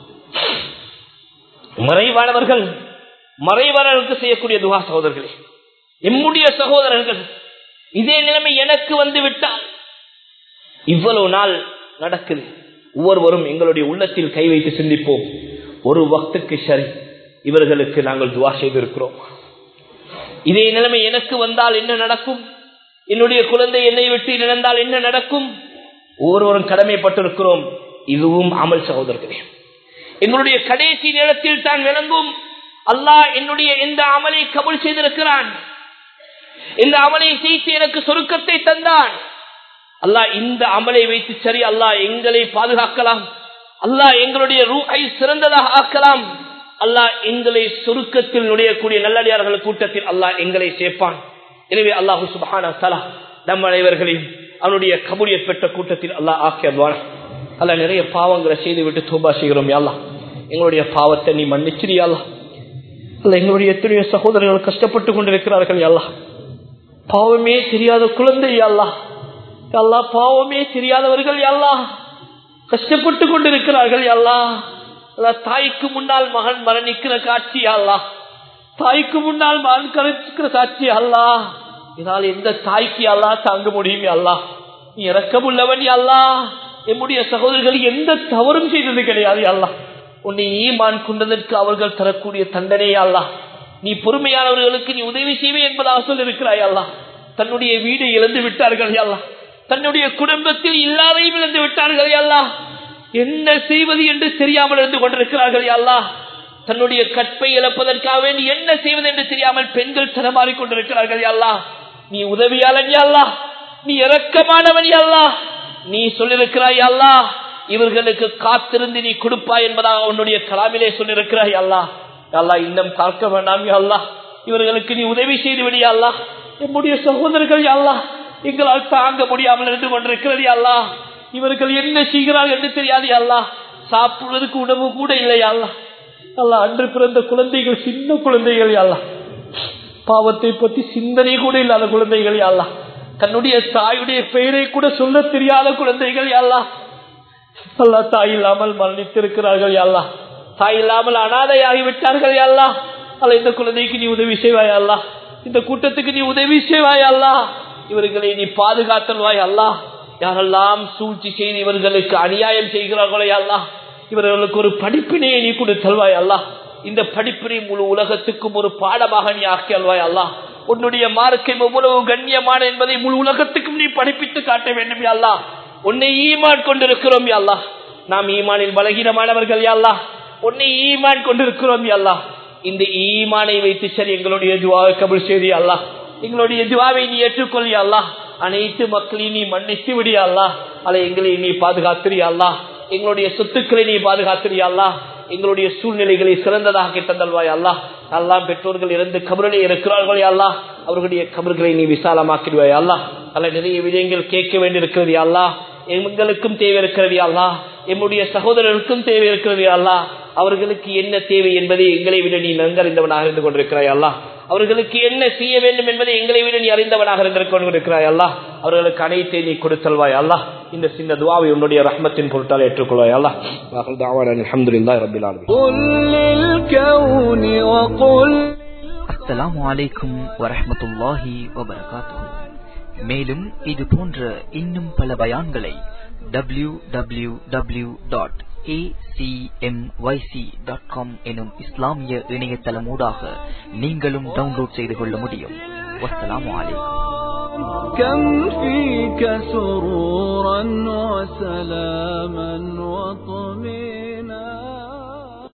மறைவானவர்கள் மறைவானவர்களுக்கு செய்யக்கூடிய துவா சகோதரர்களே எம்முடைய சகோதரர்கள் இதே நிலைமை எனக்கு வந்து விட்டால் இவ்வளவு நாள் நடக்குது ஒவ்வொருவரும் எங்களுடைய உள்ளத்தில் கை வைத்து சிந்திப்போம் ஒரு வக்துக்கு சரி இவர்களுக்கு நாங்கள் துவா செய்திருக்கிறோம் இதே நிலைமை எனக்கு வந்தால் என்ன நடக்கும் என்னுடைய குழந்தை என்னை விட்டு இழந்தால் என்ன நடக்கும் ஒவ்வொருவரும் கடமைப்பட்டிருக்கிறோம் இதுவும் அமல் சகோதரர்களே எங்களுடைய கடைசி நேரத்தில் தான் விளங்கும் அல்லாஹ் என்னுடைய எந்த அமலை கபுல் செய்திருக்கிறான் இந்த அமலை செய்து எனக்கு சொருக்கத்தை தந்தான் அல்லாஹ் இந்த அமலை வைத்து சரி அல்லாஹ் எங்களை பாதுகாக்கலாம் அல்லாஹ் எங்களுடைய ரூஹை சிறந்ததாக ஆக்கலாம் அல்லாஹ் எங்களை சுருக்கத்தில் நுழையக்கூடிய நல்லடியார்கள் கூட்டத்தில் அல்லாஹ் எங்களை சேர்ப்பான் எனவே அல்லாஹு சுபஹான தலா நம் அனைவர்களையும் அவனுடைய கபூலியை பெற்ற கூட்டத்தில் அல்லாஹ் ஆக்கியவான் அல்ல நிறைய பாவங்களை செய்துவிட்டு தூபா செய்கிறோம் யாழ்லா எங்களுடைய பாவத்தை நீ மன்னிச்சிரியாலா அல்ல எங்களுடைய எத்தனையோ சகோதரர்கள் கஷ்டப்பட்டு கொண்டிருக்கிறார்கள் யாழ்லா பாவமே தெரியாத குழந்தை யாழ்லா அல்லா பாவமே தெரியாதவர்கள் யாழ்லா கஷ்டப்பட்டு கொண்டிருக்கிறார்கள் யாழ்லா அல்ல தாய்க்கு முன்னால் மகன் மரணிக்கிற காட்சி அல்லா தாய்க்கு முன்னால் மகன் கரைச்சிக்கிற காட்சி அல்லா இதனால் எந்த தாய்க்கு அல்லா தாங்க முடியும் அல்லா நீ இறக்கமுள்ளவன் அல்லா என்னுடைய சகோதரர்கள் எந்த தவறும் செய்தது கிடையாது அல்லா உன்னை ஈமான் கொண்டதற்கு அவர்கள் தரக்கூடிய தண்டனை அல்லா நீ பொறுமையானவர்களுக்கு நீ உதவி செய்வே என்பதாக சொல்லிருக்கிறாய் அல்லா தன்னுடைய வீடை இழந்து விட்டார்கள் அல்லா தன்னுடைய குடும்பத்தில் இல்லாதையும் இழந்து விட்டார்கள் அல்லா என்ன செய்வது என்று தெரியாமல் இருந்து கொண்டிருக்கிறார்கள் அல்லா தன்னுடைய கற்பை இழப்பதற்காக வேண்டி என்ன செய்வது என்று தெரியாமல் பெண்கள் தரமாறிக் கொண்டிருக்கிறார்கள் அல்லா நீ உதவியாளன் அல்லா நீ இறக்கமானவன் அல்லா நீ சொல்லிருக்கிறாய் அல்லா இவர்களுக்கு காத்திருந்து நீ கொடுப்பாய் என்பதாக உன்னுடைய கலாமிலே சொல்லிருக்கிறாய் அல்லா அல்லா இன்னும் காக்க வேண்டாம் அல்லா இவர்களுக்கு நீ உதவி செய்து விடியா அல்லா என்னுடைய சகோதரர்கள் அல்லா எங்களால் தாங்க முடியாமல் இருந்து கொண்டிருக்கிறது அல்லா இவர்கள் என்ன செய்கிறார்கள் என்று தெரியாது அல்லா சாப்பிடுவதற்கு உணவு கூட இல்லை அல்லா அல்லா அன்று பிறந்த குழந்தைகள் சின்ன குழந்தைகள் அல்லா பாவத்தை பற்றி சிந்தனை கூட இல்லாத குழந்தைகள் அல்லா தன்னுடைய தாயுடைய பெயரை கூட சொல்ல தெரியாத குழந்தைகள் அல்லா அல்லா தாய் இல்லாமல் மரணித்திருக்கிறார்கள் அல்லா தாய் இல்லாமல் அனாதையாகி விட்டார்கள் அல்லா அல்ல இந்த குழந்தைக்கு நீ உதவி செய்வாய் அல்லா இந்த கூட்டத்துக்கு நீ உதவி செய்வாய் அல்லா இவர்களை நீ பாதுகாத்தல்வாய் அல்லா யாரெல்லாம் சூழ்ச்சி செய்து இவர்களுக்கு அநியாயம் செய்கிறார்களே அல்லா இவர்களுக்கு ஒரு படிப்பினையை நீ கொடுத்தல்வாய் அல்லா இந்த படிப்பினை முழு உலகத்துக்கும் ஒரு பாடமாக நீ ஆக்கியல்வாய் அல்லா உன்னுடைய மார்க்கம் எவ்வளவு கண்ணியமான என்பதை முழு உலகத்துக்கும் நீ படிப்பித்து காட்ட வேண்டும் அல்லா உன்னை ஈமான் கொண்டிருக்கிறோம் அல்லா நாம் ஈமானில் பலகீனமானவர்கள் அல்லா உன்னை ஈமான் கொண்டிருக்கிறோம் அல்லா இந்த ஈமானை வைத்து சரி எங்களுடைய துவாவை கபுல் செய்தி அல்லா எங்களுடைய துவாவை நீ ஏற்றுக்கொள்ளி அல்லா அனைத்து மக்களையும் நீ மன்னித்து விடியா அல்லா அல்ல எங்களை நீ பாதுகாத்திரியா அல்லா எங்களுடைய சொத்துக்களை நீ பாதுகாத்திரியா அல்லா எங்களுடைய சூழ்நிலைகளை சிறந்ததாக தந்தல்வாய் அல்லா எல்லாம் பெற்றோர்கள் இருந்து கபரிலே இருக்கிறார்கள் அல்லா அவர்களுடைய கபர்களை நீ விசாலமாக்கிடுவாய் அல்லா அல்ல நிறைய விஜயங்கள் கேட்க வேண்டியிருக்கிறது அல்லா எங்களுக்கும் தேவை இருக்கிறது அல்லா எம்முடைய சகோதரருக்கும் தேவை இருக்கிறது அல்லா அவர்களுக்கு என்ன தேவை என்பதை எங்களை விட நீ நன்கறிந்தவனாக இருந்து கொண்டிருக்கிறாய் அல்லா அவர்களுக்கு என்ன செய்ய வேண்டும் என்பதை எங்களை விட நீ அறிந்தவனாக இருந்து கொண்டிருக்கிறாய் அல்லா அவர்களுக்கு அனைத்தை நீ கொடுத்தல்வாய் அல்லா இந்த சின்ன துவாவை உன்னுடைய ரஹ்மத்தின் பொருட்டால் ஏற்றுக்கொள்வாய் அல்லா அலமதுல்லா ரபில் அஸ்ஸலாமு அலைக்கும் வரஹ்மத்துல்லாஹி வபரகாத்துஹு மேலும் இது போன்ற இன்னும் பல பயான்களை W W W dot acmyc.com எனும் இஸ்லாமிய இணையதளமூடாக நீங்களும் டவுன்லோட் செய்து கொள்ள முடியும் வஸ்ஸலாமு அலைக்கும் كم فيك سرورا وسلاما وطمئنا